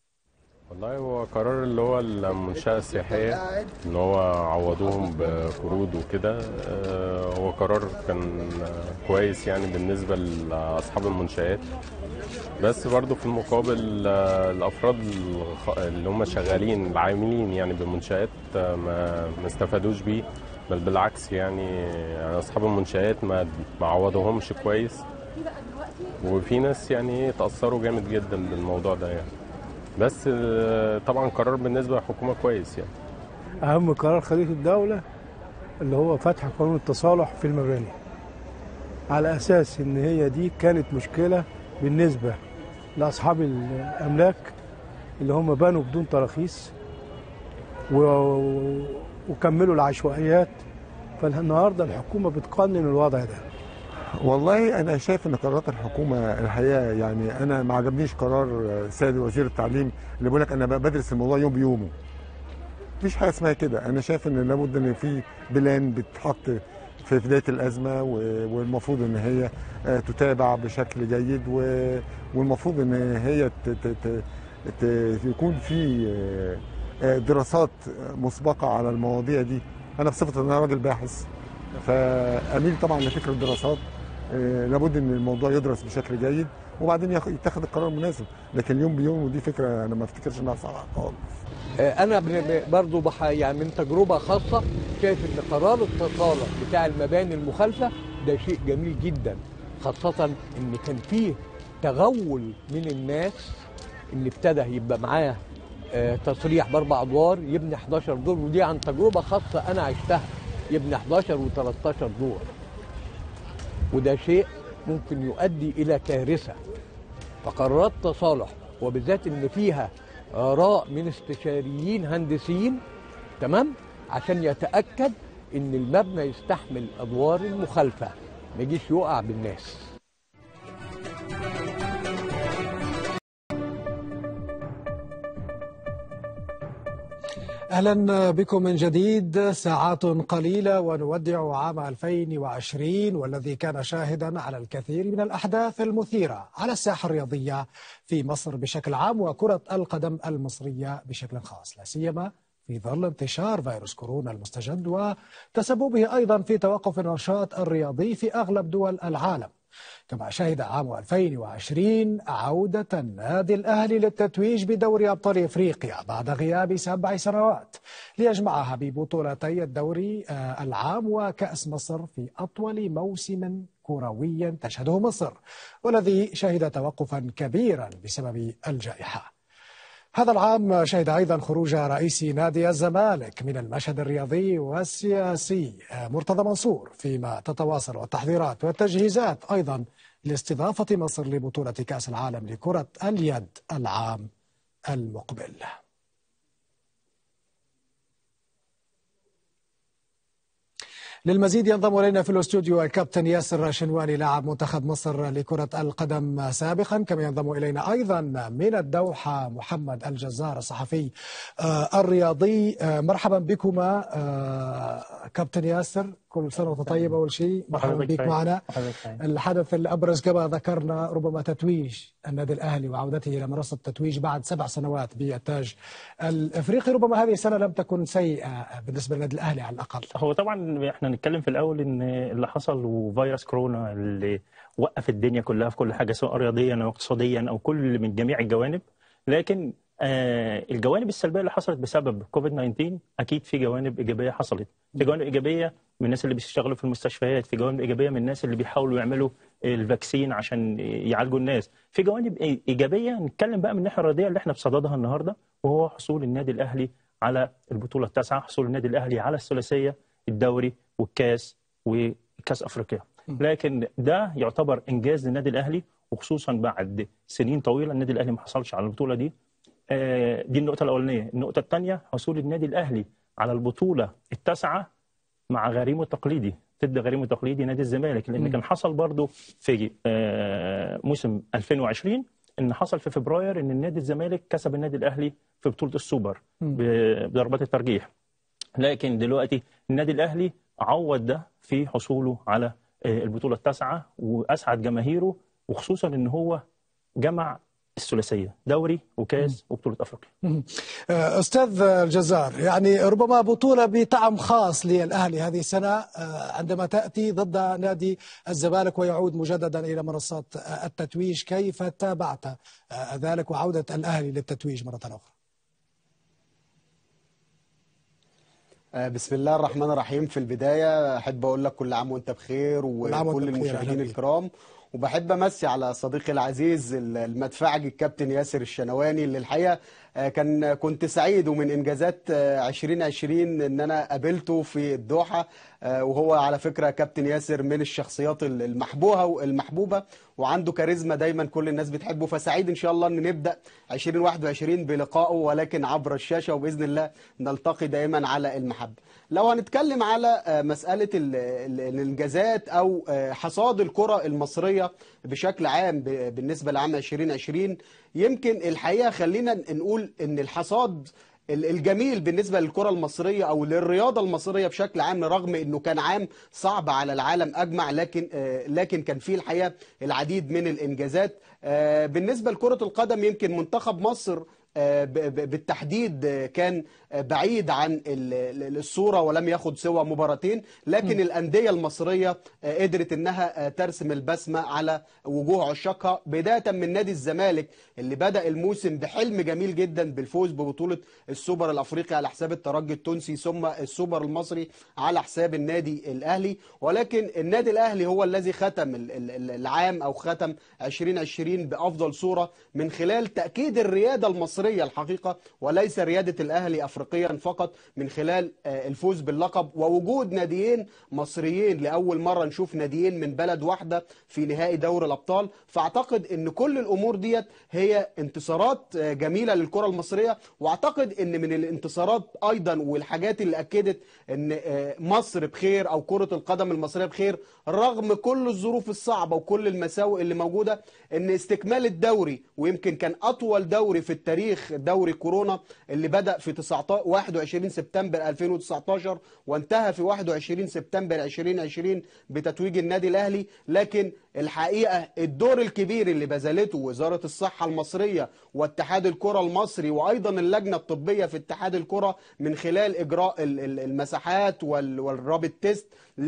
[SPEAKER 4] والله هو قرار اللي هو المنشأة السياحية ان هو عوضوهم بقروض وكده آه، هو قرار كان كويس يعني بالنسبة لأصحاب المنشآت بس برضو في المقابل آه، الأفراد الخ- اللي هم شغالين العاملين يعني بالمنشآت آه، ما ما استفادوش بيه بل بالعكس يعني يعني أصحاب المنشآت ما ما عوضوهمش كويس وفي ناس يعني تأثروا جامد جدا بالموضوع ده يعني بس آه، طبعا قرار بالنسبه للحكومه كويس يعني
[SPEAKER 5] أهم قرار خدته الدولة اللي هو فتح قانون التصالح في المباني على أساس إن هي دي كانت مشكلة بالنسبة لأصحاب الأملاك اللي هم بنوا بدون تراخيص و... وكملوا العشوائيات فالنهارده الحكومة بتقنن الوضع ده
[SPEAKER 6] والله انا شايف ان قرارات الحكومه الحقيقه يعني انا ما عجبنيش قرار سيد وزير التعليم اللي بيقول لك انا بدرس الموضوع يوم بيومه مفيش حاجه اسمها كده انا شايف ان لابد ان في بلان بتحط في بدايه الازمه و- والمفروض ان هي آه، تتابع بشكل جيد و- والمفروض ان هي ت- ت- ت- ت- يكون في آه، آه، دراسات مسبقه على المواضيع دي انا بصفتي ان انا راجل باحث فاميل طبعا لفكره الدراسات آه، لابد ان الموضوع يدرس بشكل جيد وبعدين ياخ- يتخذ القرار المناسب لكن يوم بيوم ودي فكره انا ما افتكرش انها صح خالص
[SPEAKER 7] انا بن- برضو بح يعني من تجربه خاصه شايف ان قرار التصالح بتاع المباني المخالفه ده شيء جميل جدا خاصه ان كان فيه تغول من الناس اللي ابتدى يبقى معاه آه، تصريح باربع ادوار يبني 11 دور ودي عن تجربه خاصه انا عشتها يبني 11 و13 دور وده شيء ممكن يؤدي الى كارثه فقرارات تصالح وبالذات ان فيها اراء من استشاريين هندسيين تمام عشان يتاكد ان المبنى يستحمل ادوار المخالفه ما يجيش يقع بالناس
[SPEAKER 1] أهلا بكم من جديد ساعات قليلة ونودع عام 2020 والذي كان شاهدا على الكثير من الأحداث المثيرة على الساحة الرياضية في مصر بشكل عام وكرة القدم المصرية بشكل خاص لا سيما في ظل انتشار فيروس كورونا المستجد وتسببه أيضا في توقف النشاط الرياضي في أغلب دول العالم كما شهد عام 2020 عودة النادي الأهلي للتتويج بدوري أبطال إفريقيا بعد غياب سبع سنوات ليجمعها ببطولتي الدوري آه، العام وكأس مصر في أطول موسم كروي تشهده مصر والذي شهد توقفا كبيرا بسبب الجائحة هذا العام شهد أيضا خروج رئيس نادي الزمالك من المشهد الرياضي والسياسي آه، مرتضى منصور فيما تتواصل التحضيرات والتجهيزات أيضا لاستضافة مصر لبطولة كأس العالم لكرة اليد العام المقبل للمزيد ينضم الينا في الاستوديو الكابتن ياسر شنواني لاعب منتخب مصر لكرة القدم سابقا كما ينضم الينا ايضا من الدوحة محمد الجزار الصحفي آه، الرياضي آه، مرحبا بكما آه، كابتن ياسر كل سنة وانت طيب اول شيء مرحبا
[SPEAKER 8] حضرتك
[SPEAKER 1] بك
[SPEAKER 8] سعيد.
[SPEAKER 1] معنا
[SPEAKER 8] حضرتك سعيد.
[SPEAKER 1] الحدث الابرز كما ذكرنا ربما تتويج النادي الاهلي وعودته الى منصه التتويج بعد سبع سنوات بالتاج الافريقي ربما هذه السنه لم تكن سيئه بالنسبه للنادي الاهلي على الاقل
[SPEAKER 8] هو طبعا احنا نتكلم في الاول ان اللي حصل وفيروس كورونا اللي وقف الدنيا كلها في كل حاجه سواء رياضيا او اقتصاديا او كل من جميع الجوانب لكن آه الجوانب السلبيه اللي حصلت بسبب كوفيد 19 اكيد في جوانب ايجابيه حصلت في جوانب ايجابيه من الناس اللي بيشتغلوا في المستشفيات في جوانب ايجابيه من الناس اللي بيحاولوا يعملوا الفاكسين عشان يعالجوا الناس في جوانب ايجابيه نتكلم بقى من الناحيه الرياضيه اللي احنا بصددها النهارده وهو حصول النادي الاهلي على البطوله التاسعه حصول النادي الاهلي على الثلاثيه الدوري والكاس وكاس افريقيا لكن ده يعتبر انجاز للنادي الاهلي وخصوصا بعد سنين طويله النادي الاهلي ما حصلش على البطوله دي آه، دي النقطه الاولانيه النقطه الثانيه حصول النادي الاهلي على البطوله التاسعه مع غريمه التقليدي ضد غريمه التقليدي نادي الزمالك لان كان حصل برضو في آه، موسم 2020 ان حصل في فبراير ان النادي الزمالك كسب النادي الاهلي في بطوله السوبر ب- بضربات الترجيح لكن دلوقتي النادي الاهلي عوض ده في حصوله على آه، البطوله التاسعه واسعد جماهيره وخصوصا ان هو جمع الثلاثيه دوري وكاس وبطوله افريقيا
[SPEAKER 1] آه، استاذ الجزار يعني ربما بطوله بطعم خاص للاهلي هذه السنه آه، عندما تاتي ضد نادي الزمالك ويعود مجددا الى منصات آه، التتويج كيف تابعت آه، ذلك وعوده الاهلي للتتويج مره اخرى
[SPEAKER 9] آه، بسم الله الرحمن الرحيم في البداية أحب أقول لك كل عام وأنت بخير
[SPEAKER 1] كل عام وأنت
[SPEAKER 9] وكل
[SPEAKER 1] بخير،
[SPEAKER 9] المشاهدين
[SPEAKER 1] أهلا بك.
[SPEAKER 9] الكرام وبحب أمسي على صديقي العزيز المدفعجي الكابتن ياسر الشنواني اللي الحقيقة آه، كان كنت سعيد ومن إنجازات آه، 2020 إن أنا قابلته في الدوحة آه، وهو على فكرة كابتن ياسر من الشخصيات المحبوبة والمحبوبة وعنده كاريزما دايما كل الناس بتحبه فسعيد إن شاء الله إن نبدأ 2021 بلقائه ولكن عبر الشاشة وبإذن الله نلتقي دائما على المحبة لو هنتكلم على آه، مسألة ال- ال- الإنجازات أو آه، حصاد الكرة المصرية بشكل عام ب- بالنسبة لعام 2020 يمكن الحقيقة خلينا نقول إن الحصاد ال- الجميل بالنسبة للكرة المصرية أو للرياضة المصرية بشكل عام رغم أنه كان عام صعب على العالم أجمع لكن آه، لكن كان فيه الحقيقة العديد من الإنجازات آه، بالنسبة لكرة القدم يمكن منتخب مصر آه، ب- ب- بالتحديد آه، كان آه، بعيد عن ال- ال- الصورة ولم ياخد سوى مباراتين لكن الأندية المصرية آه، قدرت أنها آه، ترسم البسمة على وجوه عشاقها بداية من نادي الزمالك اللي بدأ الموسم بحلم جميل جدا بالفوز ببطولة السوبر الأفريقي على حساب الترجي التونسي ثم السوبر المصري على حساب النادي الأهلي ولكن النادي الأهلي هو الذي ختم ال- ال- ال- العام أو ختم 2020 بأفضل صورة من خلال تأكيد الريادة المصرية الحقيقة وليس ريادة الأهلي أفريقيا فقط من خلال آه، الفوز باللقب ووجود ناديين مصريين لأول مرة نشوف ناديين من بلد واحدة في نهائي دوري الأبطال فأعتقد أن كل الأمور ديت هي انتصارات آه، جميلة للكرة المصرية وأعتقد أن من الانتصارات أيضا والحاجات اللي أكدت أن آه، مصر بخير أو كرة القدم المصرية بخير رغم كل الظروف الصعبة وكل المساوئ اللي موجودة أن استكمال الدوري ويمكن كان أطول دوري في التاريخ دوري كورونا اللي بدأ في 19 21 سبتمبر 2019 وانتهى في 21 سبتمبر 2020 بتتويج النادي الأهلي لكن الحقيقة الدور الكبير اللي بذلته وزارة الصحة المصرية واتحاد الكرة المصري وأيضا اللجنة الطبية في اتحاد الكرة من خلال إجراء ال- ال- المساحات وال- والرابط تيست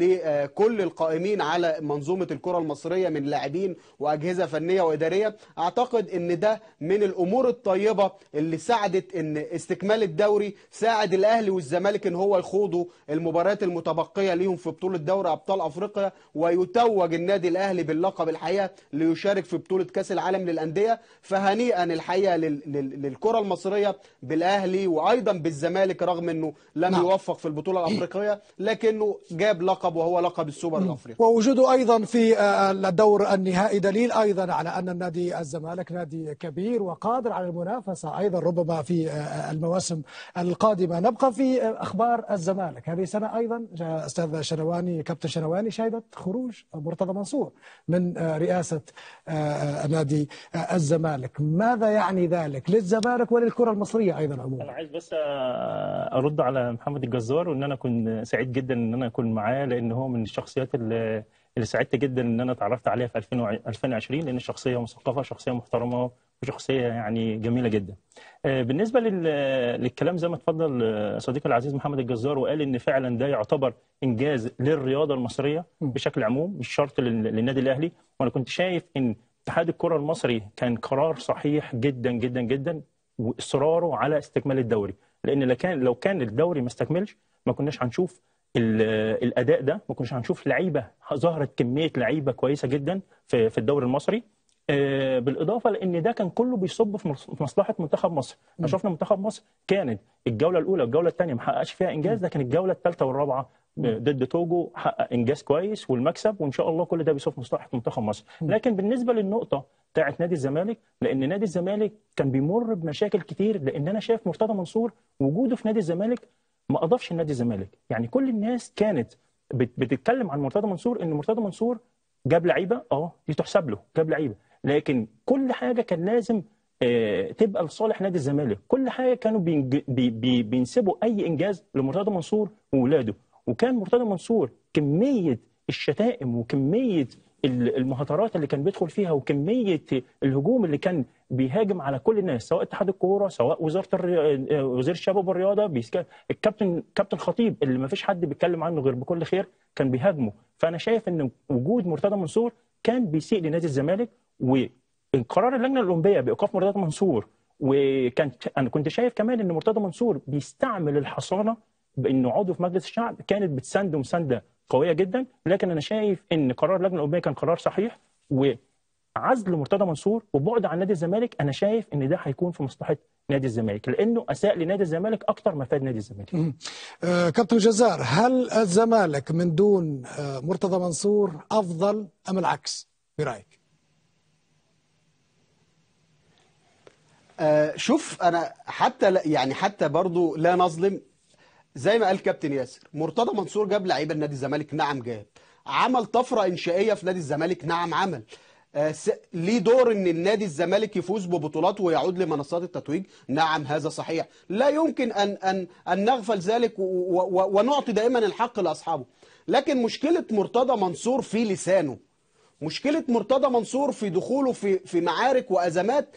[SPEAKER 9] لكل القائمين على منظومة الكرة المصرية من لاعبين وأجهزة فنية وإدارية أعتقد أن ده من الأمور الطيبة اللي ساعدت أن استكمال الدوري ساعد الأهلي والزمالك أن هو يخوضوا المباريات المتبقية ليهم في بطولة دوري أبطال أفريقيا ويتوج النادي الأهلي باللقب الحقيقة ليشارك في بطولة كأس العالم للأندية فهنيئا الحقيقة لل- لل- للكرة المصرية بالأهلي وأيضا بالزمالك رغم أنه لم
[SPEAKER 1] نعم.
[SPEAKER 9] يوفق في البطولة الأفريقية لكنه جاب لقب وهو لقب السوبر الأفريقي
[SPEAKER 1] ووجوده ايضا في آه، الدور النهائي دليل ايضا على ان النادي الزمالك نادي كبير وقادر على المنافسه ايضا ربما في آه، المواسم القادمه نبقى في آه، اخبار الزمالك هذه سنه ايضا جاء استاذ شنواني كابتن شنواني شهدت خروج مرتضى منصور من آه، رئاسه آه، آه، نادي آه، الزمالك ماذا يعني ذلك للزمالك وللكره المصريه ايضا
[SPEAKER 8] انا
[SPEAKER 1] عموما
[SPEAKER 8] عايز بس ارد على محمد الجزار وان انا كنت سعيد جدا ان انا اكون معاه لان هو من الشخصيات اللي اللي سعدت جدا ان انا اتعرفت عليها في 2020 لان شخصيه مثقفه شخصيه محترمه وشخصيه يعني جميله جدا. آه، بالنسبه لل- للكلام زي ما اتفضل آه، صديقي العزيز محمد الجزار وقال ان فعلا ده يعتبر انجاز للرياضه المصريه بشكل عموم مش شرط لل- للنادي الاهلي وانا كنت شايف ان اتحاد الكره المصري كان قرار صحيح جدا جدا جدا واصراره على استكمال الدوري لان لو كان لو كان الدوري ما استكملش ما كناش هنشوف ال- الاداء ده ما كناش هنشوف لعيبه ظهرت كميه لعيبه كويسه جدا في في الدوري المصري آه، بالاضافه لان ده كان كله بيصب في مص- في مصلحه منتخب مصر احنا شفنا منتخب مصر كانت الجوله الاولى والجوله الثانيه ما حققش فيها انجاز لكن الجوله الثالثه والرابعه آه، ضد توجو حقق انجاز كويس والمكسب وان شاء الله كل ده بيصب في مصلحه منتخب مصر لكن بالنسبه للنقطه بتاعت نادي الزمالك لان نادي الزمالك كان بيمر بمشاكل كتير لان انا شايف مرتضى منصور وجوده في نادي الزمالك ما اضافش لنادي الزمالك يعني كل الناس كانت بت- بتتكلم عن مرتضى منصور ان مرتضى منصور جاب لعيبه اه دي تحسب له جاب لعيبه لكن كل حاجه كان لازم آه، تبقى لصالح نادي الزمالك كل حاجه كانوا بينج- بي بي بينسبوا اي انجاز لمرتضى منصور وولاده وكان مرتضى منصور كميه الشتائم وكميه ال- المهاترات اللي كان بيدخل فيها وكميه الهجوم اللي كان بيهاجم على كل الناس سواء اتحاد الكوره سواء وزاره الري... آه، وزير الشباب والرياضه بيسك... الكابتن كابتن خطيب اللي ما فيش حد بيتكلم عنه غير بكل خير كان بيهاجمه فانا شايف ان وجود مرتضى منصور كان بيسيء لنادي الزمالك وقرار اللجنه الاولمبيه بايقاف مرتضى منصور وكان انا كنت شايف كمان ان مرتضى منصور بيستعمل الحصانه بانه عضو في مجلس الشعب كانت بتسنده مسانده قويه جدا لكن انا شايف ان قرار اللجنه الاولمبيه كان قرار صحيح وعزل مرتضى منصور وبعد عن نادي الزمالك انا شايف ان ده هيكون في مصلحه نادي الزمالك لانه اساء لنادي الزمالك اكتر ما فاد نادي الزمالك
[SPEAKER 1] آه، كابتن جزار هل الزمالك من دون آه، مرتضى منصور افضل ام العكس برايك؟
[SPEAKER 9] آه، شوف انا حتى لا- يعني حتى برضو لا نظلم زي ما قال كابتن ياسر مرتضى منصور جاب لعيبه نادي الزمالك نعم جاب عمل طفره انشائيه في نادي الزمالك نعم عمل آه، س- ليه دور ان النادي الزمالك يفوز ببطولات ويعود لمنصات التتويج نعم هذا صحيح لا يمكن ان ان ان نغفل ذلك و- و- ونعطي دائما الحق لاصحابه لكن مشكله مرتضى منصور في لسانه مشكله مرتضى منصور في دخوله في في معارك وازمات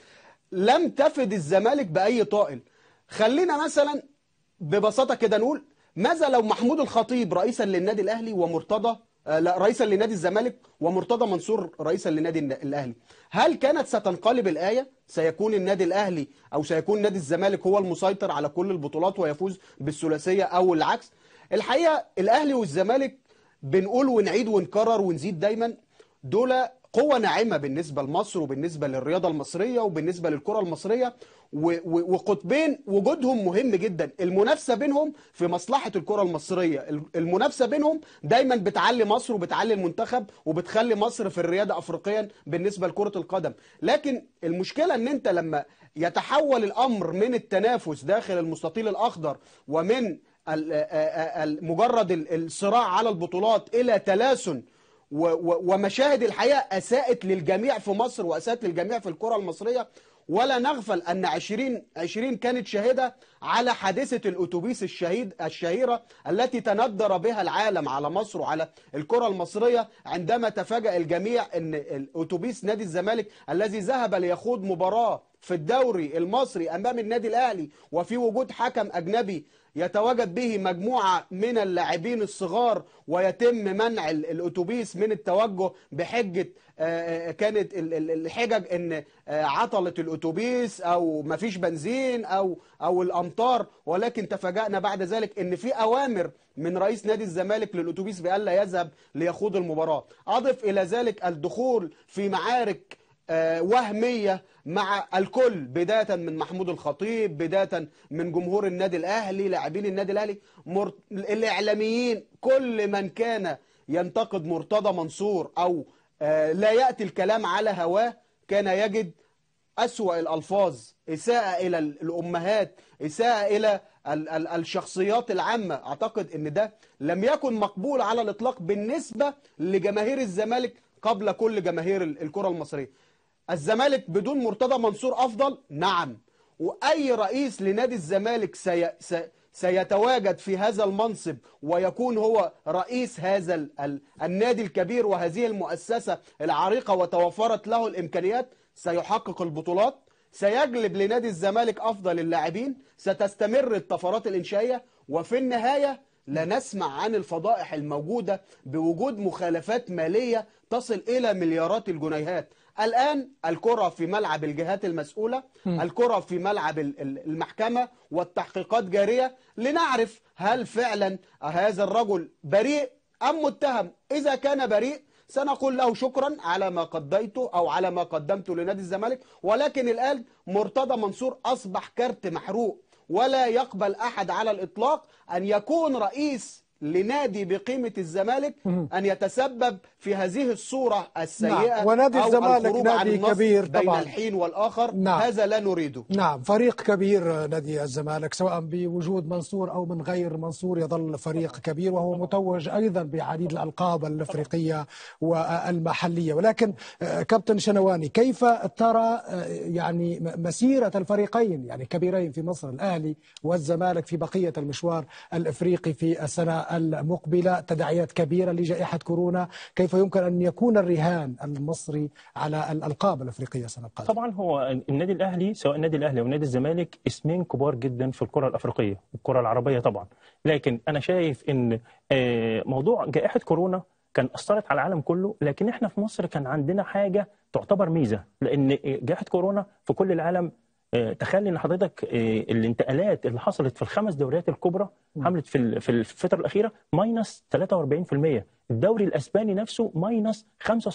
[SPEAKER 9] لم تفد الزمالك باي طائل خلينا مثلا ببساطه كده نقول ماذا لو محمود الخطيب رئيسا للنادي الاهلي ومرتضى آه، لا رئيسا لنادي الزمالك ومرتضى منصور رئيسا لنادي الن- الاهلي هل كانت ستنقلب الايه سيكون النادي الاهلي او سيكون نادي الزمالك هو المسيطر على كل البطولات ويفوز بالثلاثيه او العكس الحقيقه الاهلي والزمالك بنقول ونعيد ونكرر ونزيد دايما دول قوة ناعمة بالنسبة لمصر وبالنسبة للرياضة المصرية وبالنسبة للكرة المصرية و- و- وقطبين وجودهم مهم جدا المنافسة بينهم في مصلحة الكرة المصرية ال- المنافسة بينهم دايما بتعلي مصر وبتعلي المنتخب وبتخلي مصر في الرياضة أفريقيا بالنسبة لكرة القدم لكن المشكلة ان انت لما يتحول الأمر من التنافس داخل المستطيل الأخضر ومن ال- آ- آ- ال- مجرد ال- الصراع على البطولات إلى تلاسن و- و- ومشاهد الحقيقة أساءت للجميع في مصر وأساءت للجميع في الكرة المصرية ولا نغفل أن 20 20 كانت شاهدة على حادثة الأتوبيس الشهيد الشهيرة التي تندر بها العالم على مصر وعلى الكرة المصرية عندما تفاجأ الجميع أن الأتوبيس نادي الزمالك الذي ذهب ليخوض مباراة في الدوري المصري أمام النادي الأهلي وفي وجود حكم أجنبي يتواجد به مجموعة من اللاعبين الصغار ويتم منع ال- الأتوبيس من التوجه بحجة آه، كانت ال- ال- الحجج ان آه، عطلت الأتوبيس أو مفيش بنزين أو أو الأمطار ولكن تفاجأنا بعد ذلك ان في أوامر من رئيس نادي الزمالك للأتوبيس بألا يذهب ليخوض المباراة أضف إلى ذلك الدخول في معارك آه، وهمية مع الكل بداية من محمود الخطيب بداية من جمهور النادي الأهلي لاعبين النادي الأهلي مر... الإعلاميين كل من كان ينتقد مرتضى منصور أو آه، لا يأتي الكلام على هواه كان يجد أسوأ الألفاظ إساءة إلى الأمهات إساءة إلى ال- ال- الشخصيات العامة أعتقد أن ده لم يكن مقبول على الإطلاق بالنسبة لجماهير الزمالك قبل كل جماهير ال- الكرة المصرية الزمالك بدون مرتضى منصور أفضل نعم وأي رئيس لنادي الزمالك سي... سي... سيتواجد في هذا المنصب ويكون هو رئيس هذا ال... ال... النادي الكبير وهذه المؤسسة العريقة وتوفرت له الإمكانيات سيحقق البطولات سيجلب لنادي الزمالك أفضل اللاعبين ستستمر الطفرات الإنشائية وفي النهاية لا نسمع عن الفضائح الموجودة بوجود مخالفات مالية تصل إلى مليارات الجنيهات الآن الكرة في ملعب الجهات المسؤولة الكرة في ملعب ال- ال- المحكمة والتحقيقات جارية لنعرف هل فعلا هذا الرجل بريء أم متهم إذا كان بريء سنقول له شكرا على ما قضيته أو على ما قدمته لنادي الزمالك ولكن الآن مرتضى منصور أصبح كارت محروق ولا يقبل أحد على الإطلاق أن يكون رئيس لنادي بقيمة الزمالك أن يتسبب في هذه الصورة السيئة
[SPEAKER 1] نعم، ونادي
[SPEAKER 9] أو
[SPEAKER 1] الزمالك
[SPEAKER 9] الخروج عن
[SPEAKER 1] نادي
[SPEAKER 9] النص
[SPEAKER 1] كبير
[SPEAKER 9] بين
[SPEAKER 1] طبعاً.
[SPEAKER 9] الحين والآخر
[SPEAKER 1] نعم.
[SPEAKER 9] هذا لا نريده
[SPEAKER 1] نعم فريق كبير نادي الزمالك سواء بوجود منصور او من غير منصور يظل فريق كبير وهو متوج ايضا بعديد الالقاب الافريقيه والمحليه ولكن آه، كابتن شنواني كيف ترى آه، يعني م- مسيره الفريقين يعني كبيرين في مصر الاهلي والزمالك في بقيه المشوار الافريقي في السنه المقبله تداعيات كبيره لجائحه كورونا كيف يمكن ان يكون الرهان المصري على الالقاب الافريقيه السنه القادمه
[SPEAKER 8] طبعا هو النادي الاهلي سواء النادي الاهلي او نادي الزمالك اسمين كبار جدا في الكره الافريقيه والكره العربيه طبعا لكن انا شايف ان آه، موضوع جائحه كورونا كان اثرت على العالم كله لكن احنا في مصر كان عندنا حاجه تعتبر ميزه لان جائحه كورونا في كل العالم آه، تخيل ان حضرتك آه، الانتقالات اللي حصلت في الخمس دوريات الكبرى عملت في ال- في الفتره الاخيره ماينس 43% الدوري الاسباني نفسه ماينس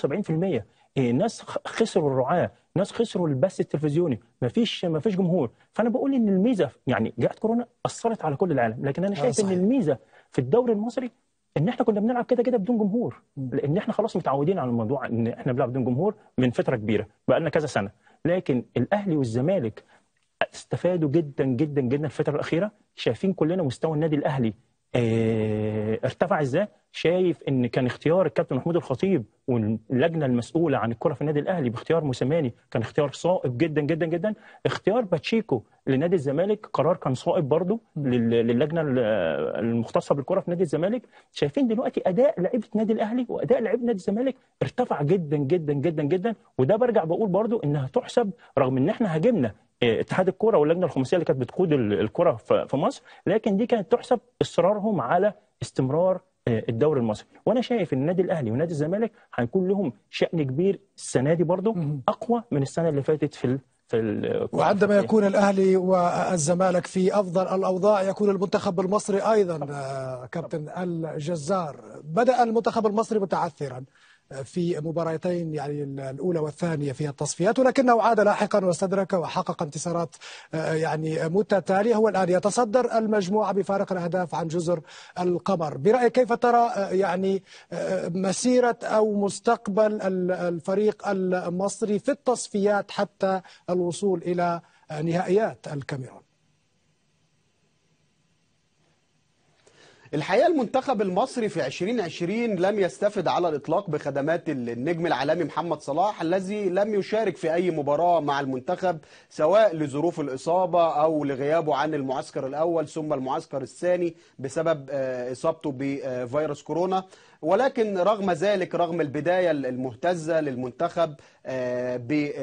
[SPEAKER 8] 75% إيه، ناس خ- خسروا الرعاة ناس خسروا البث التلفزيوني مفيش مفيش جمهور فانا بقول ان الميزه يعني جائحه كورونا اثرت على كل العالم لكن انا
[SPEAKER 1] آه،
[SPEAKER 8] شايف ان
[SPEAKER 1] صحيح.
[SPEAKER 8] الميزه في الدوري المصري ان احنا كنا بنلعب كده كده بدون جمهور لان احنا خلاص متعودين على الموضوع ان احنا بنلعب بدون جمهور من فتره كبيره بقى لنا كذا سنه لكن الاهلي والزمالك استفادوا جدا جدا جدا الفتره الاخيره شايفين كلنا مستوى النادي الاهلي آه، ارتفع ازاي شايف ان كان اختيار الكابتن محمود الخطيب واللجنه المسؤوله عن الكره في النادي الاهلي باختيار موسيماني كان اختيار صائب جدا جدا جدا اختيار باتشيكو لنادي الزمالك قرار كان صائب برضه لل- للجنه ال- المختصه بالكره في نادي الزمالك شايفين دلوقتي اداء لعيبه النادي الاهلي واداء لعيبه نادي الزمالك ارتفع جدا جدا جدا جدا وده برجع بقول برضه انها تحسب رغم ان احنا هاجمنا آه، اتحاد الكره واللجنه الخماسيه اللي كانت بتقود ال- الكره في في مصر لكن دي كانت تحسب اصرارهم على استمرار آه، الدوري المصري وانا شايف ان النادي الاهلي ونادي الزمالك هيكون لهم شان كبير السنه دي برضو اقوى من السنه اللي فاتت في ال- في الكرة
[SPEAKER 1] وعندما
[SPEAKER 8] الأفريقية.
[SPEAKER 1] يكون الأهلي والزمالك في أفضل الأوضاع يكون المنتخب المصري أيضا آه، كابتن الجزار بدأ المنتخب المصري متعثرا في مباراتين يعني الأولى والثانية في التصفيات ولكنه عاد لاحقا واستدرك وحقق انتصارات آه، يعني متتالية هو الآن يتصدر المجموعة بفارق الأهداف عن جزر القمر برأيك كيف ترى آه، يعني آه، مسيرة أو مستقبل ال- الفريق المصري في التصفيات حتى الوصول إلى آه، نهائيات الكاميرون
[SPEAKER 9] الحقيقة المنتخب المصري في 2020 لم يستفد على الإطلاق بخدمات النجم العالمي محمد صلاح الذي لم يشارك في أي مباراة مع المنتخب سواء لظروف الإصابة أو لغيابه عن المعسكر الأول ثم المعسكر الثاني بسبب آه، إصابته بفيروس كورونا ولكن رغم ذلك رغم البداية المهتزة للمنتخب آه،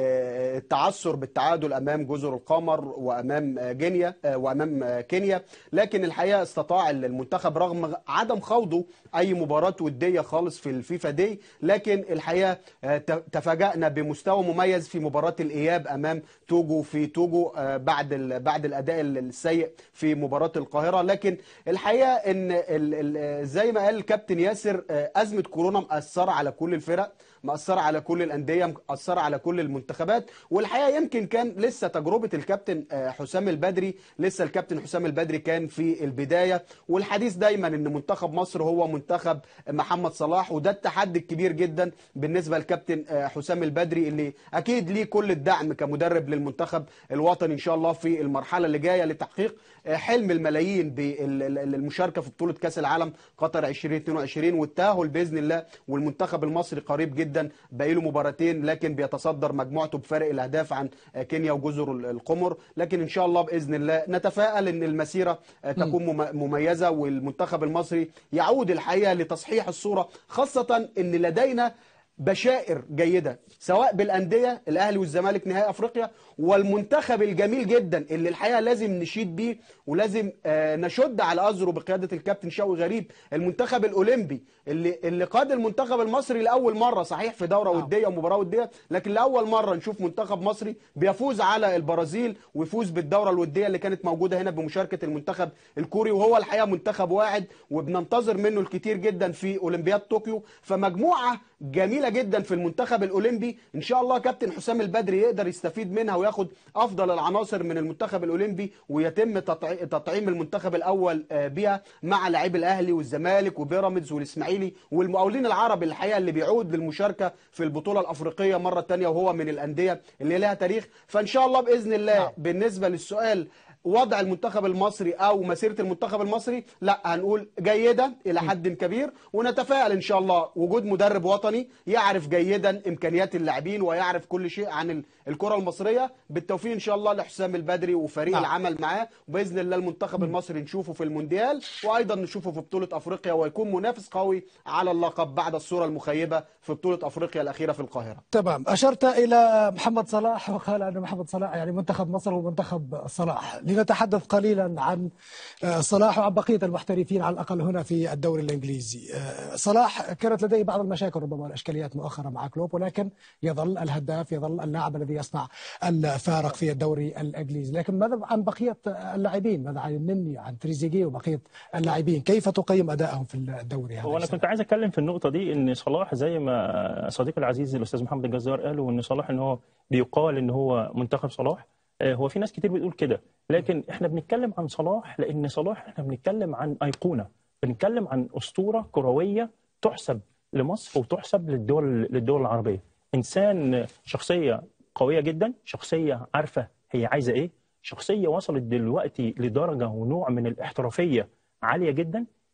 [SPEAKER 9] بالتعثر بالتعادل أمام جزر القمر وأمام آه، جينيا آه، وأمام آه، كينيا لكن الحقيقة استطاع المنتخب رغم عدم خوضه أي مباراة ودية خالص في الفيفا دي لكن الحقيقة آه، ت- تفاجأنا بمستوى مميز في مباراة الإياب أمام توجو في توجو آه، بعد ال- بعد الأداء السيء في مباراة القاهرة لكن الحقيقة إن ال- ال- زي ما قال الكابتن ياسر آه، أزمة كورونا مأثرة على كل الفرق مأثرة على كل الأندية مأثرة على كل المنتخبات والحقيقة يمكن كان لسه تجربة الكابتن آه، حسام البدري لسه الكابتن حسام البدري كان في البداية والحديث دايما ان منتخب مصر هو منتخب محمد صلاح وده التحدي الكبير جدا بالنسبة للكابتن آه، حسام البدري اللي اكيد ليه كل الدعم كمدرب للمنتخب الوطني ان شاء الله في المرحلة اللي جاية لتحقيق آه، حلم الملايين بالمشاركة في بطولة كأس العالم قطر 2022 والتأهل بإذن الله والمنتخب المصري قريب جدا باقي له مباراتين لكن بيتصدر مجموعته بفارق الاهداف عن آه، كينيا وجزر ال- القمر لكن ان شاء الله باذن الله نتفائل ان المسيره آه، تكون مم- مميزه والمنتخب المصري يعود الحقيقه لتصحيح الصوره خاصه ان لدينا بشائر جيدة سواء بالأندية الأهلي والزمالك نهائي أفريقيا والمنتخب الجميل جدا اللي الحقيقة لازم نشيد بيه ولازم آه، نشد على أزره بقيادة الكابتن شوقي غريب المنتخب الأولمبي اللي اللي قاد المنتخب المصري لأول مرة صحيح في دورة ودية ومباراة ودية لكن لأول مرة نشوف منتخب مصري بيفوز على البرازيل ويفوز بالدورة الودية اللي كانت موجودة هنا بمشاركة المنتخب الكوري وهو الحقيقة منتخب واعد وبننتظر منه الكتير جدا في أولمبياد طوكيو فمجموعة جميلة جدا في المنتخب الأولمبي إن شاء الله كابتن حسام البدري يقدر يستفيد منها وياخد أفضل العناصر من المنتخب الأولمبي ويتم تطعي- تطعيم المنتخب الأول آه، بها مع لاعبي الأهلي والزمالك وبيراميدز والإسماعيلي والمقاولين العرب الحقيقة اللي بيعود للمشاركة في البطولة الأفريقية مرة تانية وهو من الأندية اللي لها تاريخ فإن شاء الله بإذن الله بالنسبة للسؤال وضع المنتخب المصري او مسيره المنتخب المصري لا هنقول جيده الى حد كبير ونتفائل ان شاء الله وجود مدرب وطني يعرف جيدا امكانيات اللاعبين ويعرف كل شيء عن ال- الكره المصريه بالتوفيق ان شاء الله لحسام البدري وفريق
[SPEAKER 1] نعم.
[SPEAKER 9] العمل معاه وباذن الله المنتخب المصري نشوفه في المونديال وايضا نشوفه في بطوله افريقيا ويكون منافس قوي على اللقب بعد الصوره المخيبه في بطوله افريقيا الاخيره في القاهره
[SPEAKER 1] تمام أشرت إلى محمد صلاح وقال أن محمد صلاح يعني منتخب مصر ومنتخب صلاح لنتحدث قليلا عن آه، صلاح وعن بقية المحترفين على الأقل هنا في الدوري الإنجليزي آه، صلاح كانت لديه بعض المشاكل ربما والإشكاليات مؤخرا مع كلوب ولكن يظل الهداف يظل اللاعب الذي يصنع الفارق في الدوري الإنجليزي لكن ماذا عن بقية اللاعبين ماذا عن النني عن تريزيجيه وبقية اللاعبين كيف تقيم أدائهم في الدوري هذا
[SPEAKER 8] هو انا
[SPEAKER 1] السنة؟
[SPEAKER 8] كنت عايز اتكلم في النقطه دي ان صلاح زي ما صديقي العزيز الاستاذ محمد الجزار قال وان صلاح ان هو بيقال ان هو منتخب صلاح آه، هو في ناس كتير بتقول كده لكن احنا بنتكلم عن صلاح لان صلاح احنا بنتكلم عن ايقونه بنتكلم عن اسطوره كرويه تحسب لمصر وتحسب للدول للدول العربيه انسان شخصيه قويه جدا شخصيه عارفه هي عايزه ايه شخصيه وصلت دلوقتي لدرجه ونوع من الاحترافيه عاليه جدا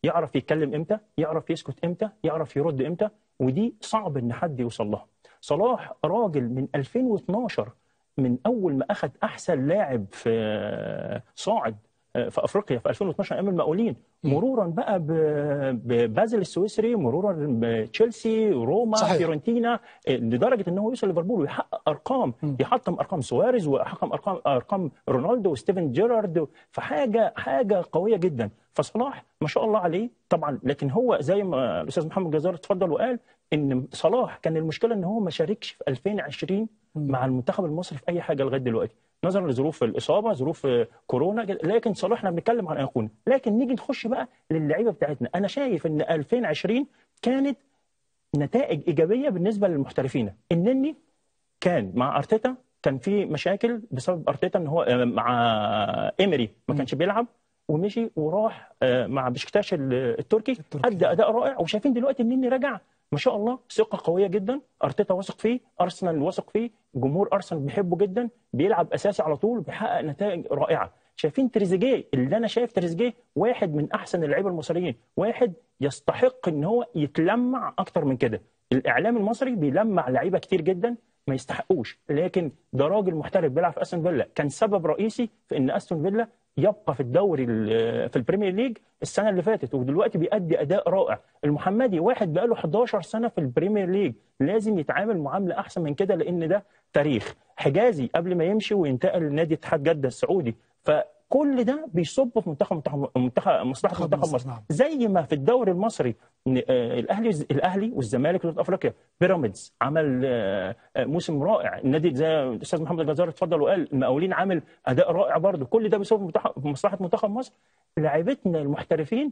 [SPEAKER 8] يعرف يتكلم امتى يعرف يسكت امتى يعرف يرد امتى ودي صعب ان حد يوصل لها صلاح راجل من 2012 من اول ما اخذ احسن لاعب في صاعد في افريقيا في 2012 ايام المقاولين مرورا بقى ب- ببازل السويسري مرورا بتشيلسي روما
[SPEAKER 1] صحيح.
[SPEAKER 8] فيورنتينا لدرجه ان هو يوصل ليفربول ويحقق ارقام يحطم ارقام سواريز ويحقق ارقام ارقام رونالدو وستيفن جيرارد فحاجه حاجه قويه جدا فصلاح ما شاء الله عليه طبعا لكن هو زي ما الاستاذ محمد جزار اتفضل وقال ان صلاح كان المشكله ان هو ما شاركش في 2020 مع المنتخب المصري في اي حاجه لغايه دلوقتي نظرا لظروف الاصابه ظروف كورونا لكن صلاح احنا بنتكلم عن ايقونه لكن نيجي نخش بقى للعيبه بتاعتنا انا شايف ان 2020 كانت نتائج ايجابيه بالنسبه للمحترفين النني كان مع ارتيتا كان في مشاكل بسبب ارتيتا ان هو آه، مع ايمري ما كانش بيلعب ومشي وراح آه، مع بشكتاش ال- التركي
[SPEAKER 1] التركي.
[SPEAKER 8] ادى اداء رائع وشايفين دلوقتي النني رجع ما شاء الله ثقه قويه جدا ارتيتا واثق فيه ارسنال واثق فيه جمهور ارسنال بيحبه جدا بيلعب اساسي على طول بيحقق نتائج رائعه شايفين تريزيجيه اللي انا شايف تريزيجيه واحد من احسن اللعيبه المصريين واحد يستحق ان هو يتلمع اكتر من كده الاعلام المصري بيلمع لعيبه كتير جدا ما يستحقوش لكن ده راجل محترف بيلعب في استون فيلا كان سبب رئيسي في ان استون فيلا يبقى في الدوري ال- في البريمير ليج السنه اللي فاتت ودلوقتي بيأدي اداء رائع المحمدي واحد بقاله 11 سنه في البريمير ليج لازم يتعامل معامله احسن من كده لان ده تاريخ حجازي قبل ما يمشي وينتقل لنادي اتحاد جده السعودي فكل ده بيصب في منتخب منتخب منتخب مصلحه
[SPEAKER 1] منتخب
[SPEAKER 8] منتخب
[SPEAKER 1] مصر،
[SPEAKER 8] مصر
[SPEAKER 1] نعم.
[SPEAKER 8] زي ما في الدوري المصري ن- آه، الاهلي الاهلي والزمالك في افريقيا بيراميدز عمل آه، آه، موسم رائع النادي زي الاستاذ محمد الجزار اتفضل وقال المقاولين عامل اداء رائع برضه كل ده بيصب في منتخب- في مصلحه منتخب مصر لاعيبتنا المحترفين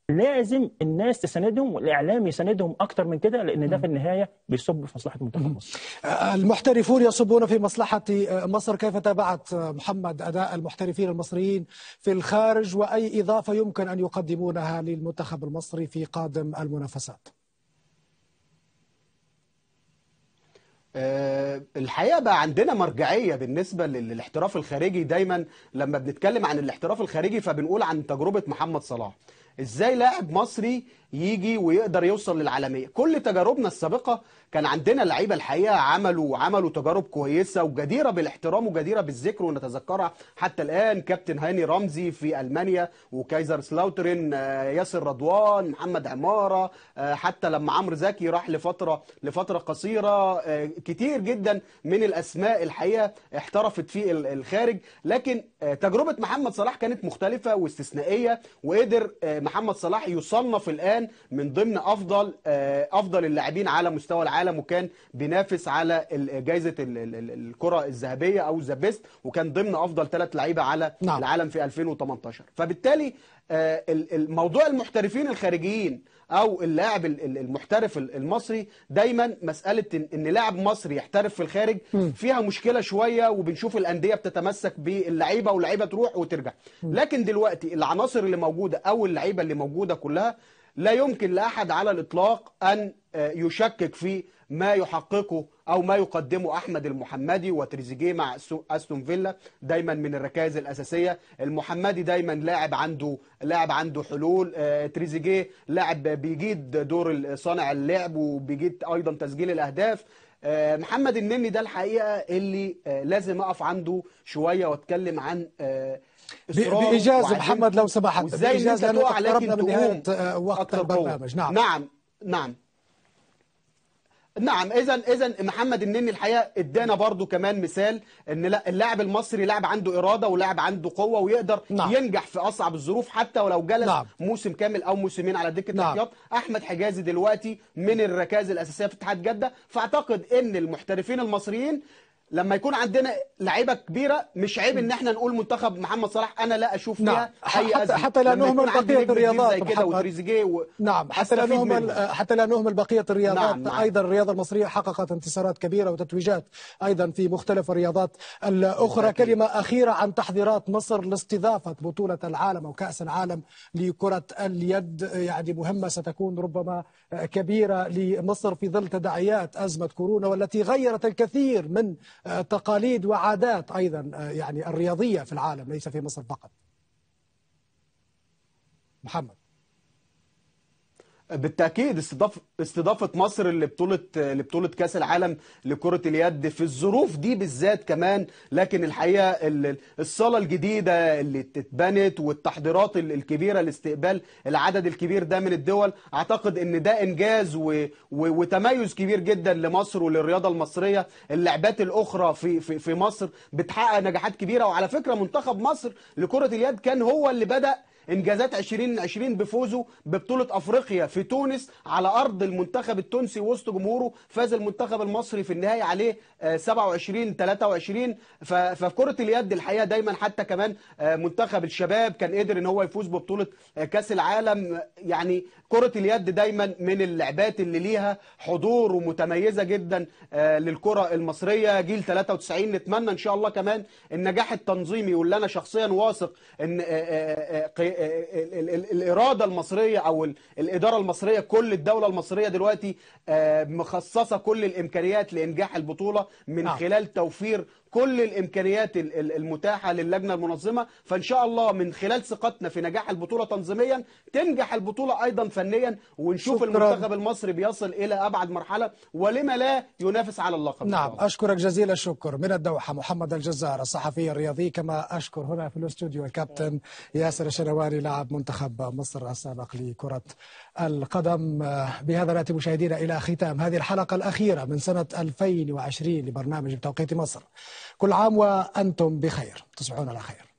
[SPEAKER 8] لازم الناس تساندهم والاعلام يساندهم اكتر من كده لان ده في النهايه بيصب في مصلحه منتخب مصر
[SPEAKER 1] المحترفون يصبون في مصلحة مصر كيف تابعت محمد أداء المحترفين المصريين في الخارج وأي إضافة يمكن أن يقدمونها للمنتخب المصري في قادم المنافسات
[SPEAKER 9] آه، الحقيقه بقى عندنا مرجعيه بالنسبه لل- للاحتراف الخارجي دايما لما بنتكلم عن الاحتراف الخارجي فبنقول عن تجربه محمد صلاح ازاي لاعب مصري يجي ويقدر يوصل للعالميه كل تجاربنا السابقه كان عندنا لعيبه الحقيقه عملوا عملوا تجارب كويسه وجديره بالاحترام وجديره بالذكر ونتذكرها حتى الان كابتن هاني رمزي في المانيا وكايزر سلاوترين آه، ياسر رضوان محمد عماره آه، حتى لما عمرو زكي راح لفتره لفتره قصيره آه، كتير جدا من الاسماء الحقيقه احترفت في ال- الخارج لكن آه، تجربه محمد صلاح كانت مختلفه واستثنائيه وقدر آه، محمد صلاح يصنف الان من ضمن افضل آه، افضل اللاعبين على مستوى العالم وكان بينافس على ال- جائزه ال- ال- ال- الكره الذهبيه او ذا بيست وكان ضمن افضل ثلاث لعيبه على
[SPEAKER 1] نعم.
[SPEAKER 9] العالم في 2018 فبالتالي آه، ال- الموضوع المحترفين الخارجيين او اللاعب ال- ال- المحترف ال- المصري دايما مساله ان إن لاعب مصري يحترف في الخارج فيها مشكله شويه وبنشوف الانديه بتتمسك باللعيبه واللعيبه تروح وترجع لكن دلوقتي العناصر اللي موجوده او اللعيبه اللي موجوده كلها لا يمكن لاحد على الاطلاق ان آه، يشكك في ما يحققه او ما يقدمه احمد المحمدي وتريزيجيه مع أستو- استون فيلا دايما من الركائز الاساسيه المحمدي دايما لاعب عنده لاعب عنده حلول آه، تريزيجيه لاعب بيجيد دور صانع اللعب وبيجيد ايضا تسجيل الاهداف آه، محمد النني ده الحقيقه اللي آه، لازم اقف عنده شويه واتكلم عن آه، إصراره
[SPEAKER 1] بإيجاز
[SPEAKER 9] وعزيمته
[SPEAKER 1] محمد لو سمحت
[SPEAKER 9] وازاي إن
[SPEAKER 1] بإيجاز
[SPEAKER 9] أنت
[SPEAKER 1] لأننا
[SPEAKER 9] تقع لكن
[SPEAKER 1] اقتربنا من نهاية
[SPEAKER 9] تقوم
[SPEAKER 1] آه، وقت
[SPEAKER 9] أكتر قوة.
[SPEAKER 1] البرنامج نعم
[SPEAKER 9] نعم نعم نعم اذا اذا محمد النني الحقيقه ادانا برضو كمان مثال ان لا اللاعب المصري لاعب عنده اراده ولاعب عنده قوه ويقدر
[SPEAKER 1] نعم.
[SPEAKER 9] ينجح في اصعب الظروف حتى ولو جلس
[SPEAKER 1] نعم.
[SPEAKER 9] موسم كامل او موسمين على دكه
[SPEAKER 1] نعم.
[SPEAKER 9] الاحتياط احمد حجازي دلوقتي من الركائز الاساسيه في اتحاد جده فاعتقد ان المحترفين المصريين لما يكون عندنا لعيبه كبيره مش عيب ان احنا نقول منتخب محمد صلاح انا لا اشوف
[SPEAKER 1] نعم.
[SPEAKER 9] فيها اي
[SPEAKER 1] حتى-
[SPEAKER 9] أزمة.
[SPEAKER 1] حتى لا
[SPEAKER 9] لما
[SPEAKER 1] نهمل
[SPEAKER 9] يكون عندي
[SPEAKER 1] بقية
[SPEAKER 9] نجم كبير
[SPEAKER 1] الرياضات
[SPEAKER 9] زي كده
[SPEAKER 1] محمد.
[SPEAKER 9] وتريزيجيه و...
[SPEAKER 1] نعم حتى لا
[SPEAKER 9] أستفيد
[SPEAKER 1] نهمل
[SPEAKER 9] منه.
[SPEAKER 1] حتى لا نهمل بقيه الرياضات
[SPEAKER 9] نعم، نعم.
[SPEAKER 1] ايضا الرياضه المصريه حققت انتصارات كبيره وتتويجات ايضا في مختلف الرياضات الاخرى
[SPEAKER 9] بالتأكيد.
[SPEAKER 1] كلمه اخيره عن تحضيرات مصر لاستضافه بطوله العالم او كاس العالم لكره اليد يعني مهمه ستكون ربما كبيره لمصر في ظل تداعيات ازمه كورونا والتي غيرت الكثير من تقاليد وعادات ايضا يعني الرياضيه في العالم ليس في مصر فقط محمد
[SPEAKER 9] بالتاكيد استضافه استضافه مصر لبطوله لبطوله كاس العالم لكره اليد في الظروف دي بالذات كمان لكن الحقيقه ال- الصاله الجديده اللي اتبنت والتحضيرات ال- الكبيره لاستقبال العدد الكبير ده من الدول اعتقد ان ده انجاز و... و... وتميز كبير جدا لمصر وللرياضه المصريه اللعبات الاخرى في في في مصر بتحقق نجاحات كبيره وعلى فكره منتخب مصر لكره اليد كان هو اللي بدا انجازات 2020 بفوزه ببطوله افريقيا في تونس على ارض المنتخب التونسي وسط جمهوره فاز المنتخب المصري في النهايه عليه آه، 27 23 ف- ففي كره اليد الحقيقه دايما حتى كمان آه، منتخب الشباب كان قدر ان هو يفوز ببطوله آه، كاس العالم يعني كره اليد دايما من اللعبات اللي ليها حضور ومتميزه جدا آه، للكره المصريه جيل 93 نتمنى ان شاء الله كمان النجاح التنظيمي واللي انا شخصيا واثق ان آه، آه، آه، قي- آه، ال- ال- الاراده المصريه او ال- الاداره المصريه كل الدوله المصريه دلوقتي آه، مخصصه كل الامكانيات لانجاح البطوله من
[SPEAKER 1] نعم.
[SPEAKER 9] خلال توفير كل الامكانيات ال- ال- المتاحه للجنه المنظمه فان شاء الله من خلال ثقتنا في نجاح البطوله تنظيميا تنجح البطوله ايضا فنيا ونشوف
[SPEAKER 1] شكراً.
[SPEAKER 9] المنتخب المصري بيصل الى ابعد مرحله ولما لا ينافس على اللقب إن شاء
[SPEAKER 1] نعم
[SPEAKER 9] الله.
[SPEAKER 1] أشكرك جزيل الشكر من الدوحة محمد الجزار الصحفي الرياضي كما أشكر هنا في الاستوديو الكابتن ياسر الشنواني لاعب منتخب مصر السابق لكرة القدم آه، بهذا نأتي مشاهدينا إلى ختام هذه الحلقة الأخيرة من سنة 2020 لبرنامج بتوقيت مصر كل عام وأنتم بخير تصبحون على خير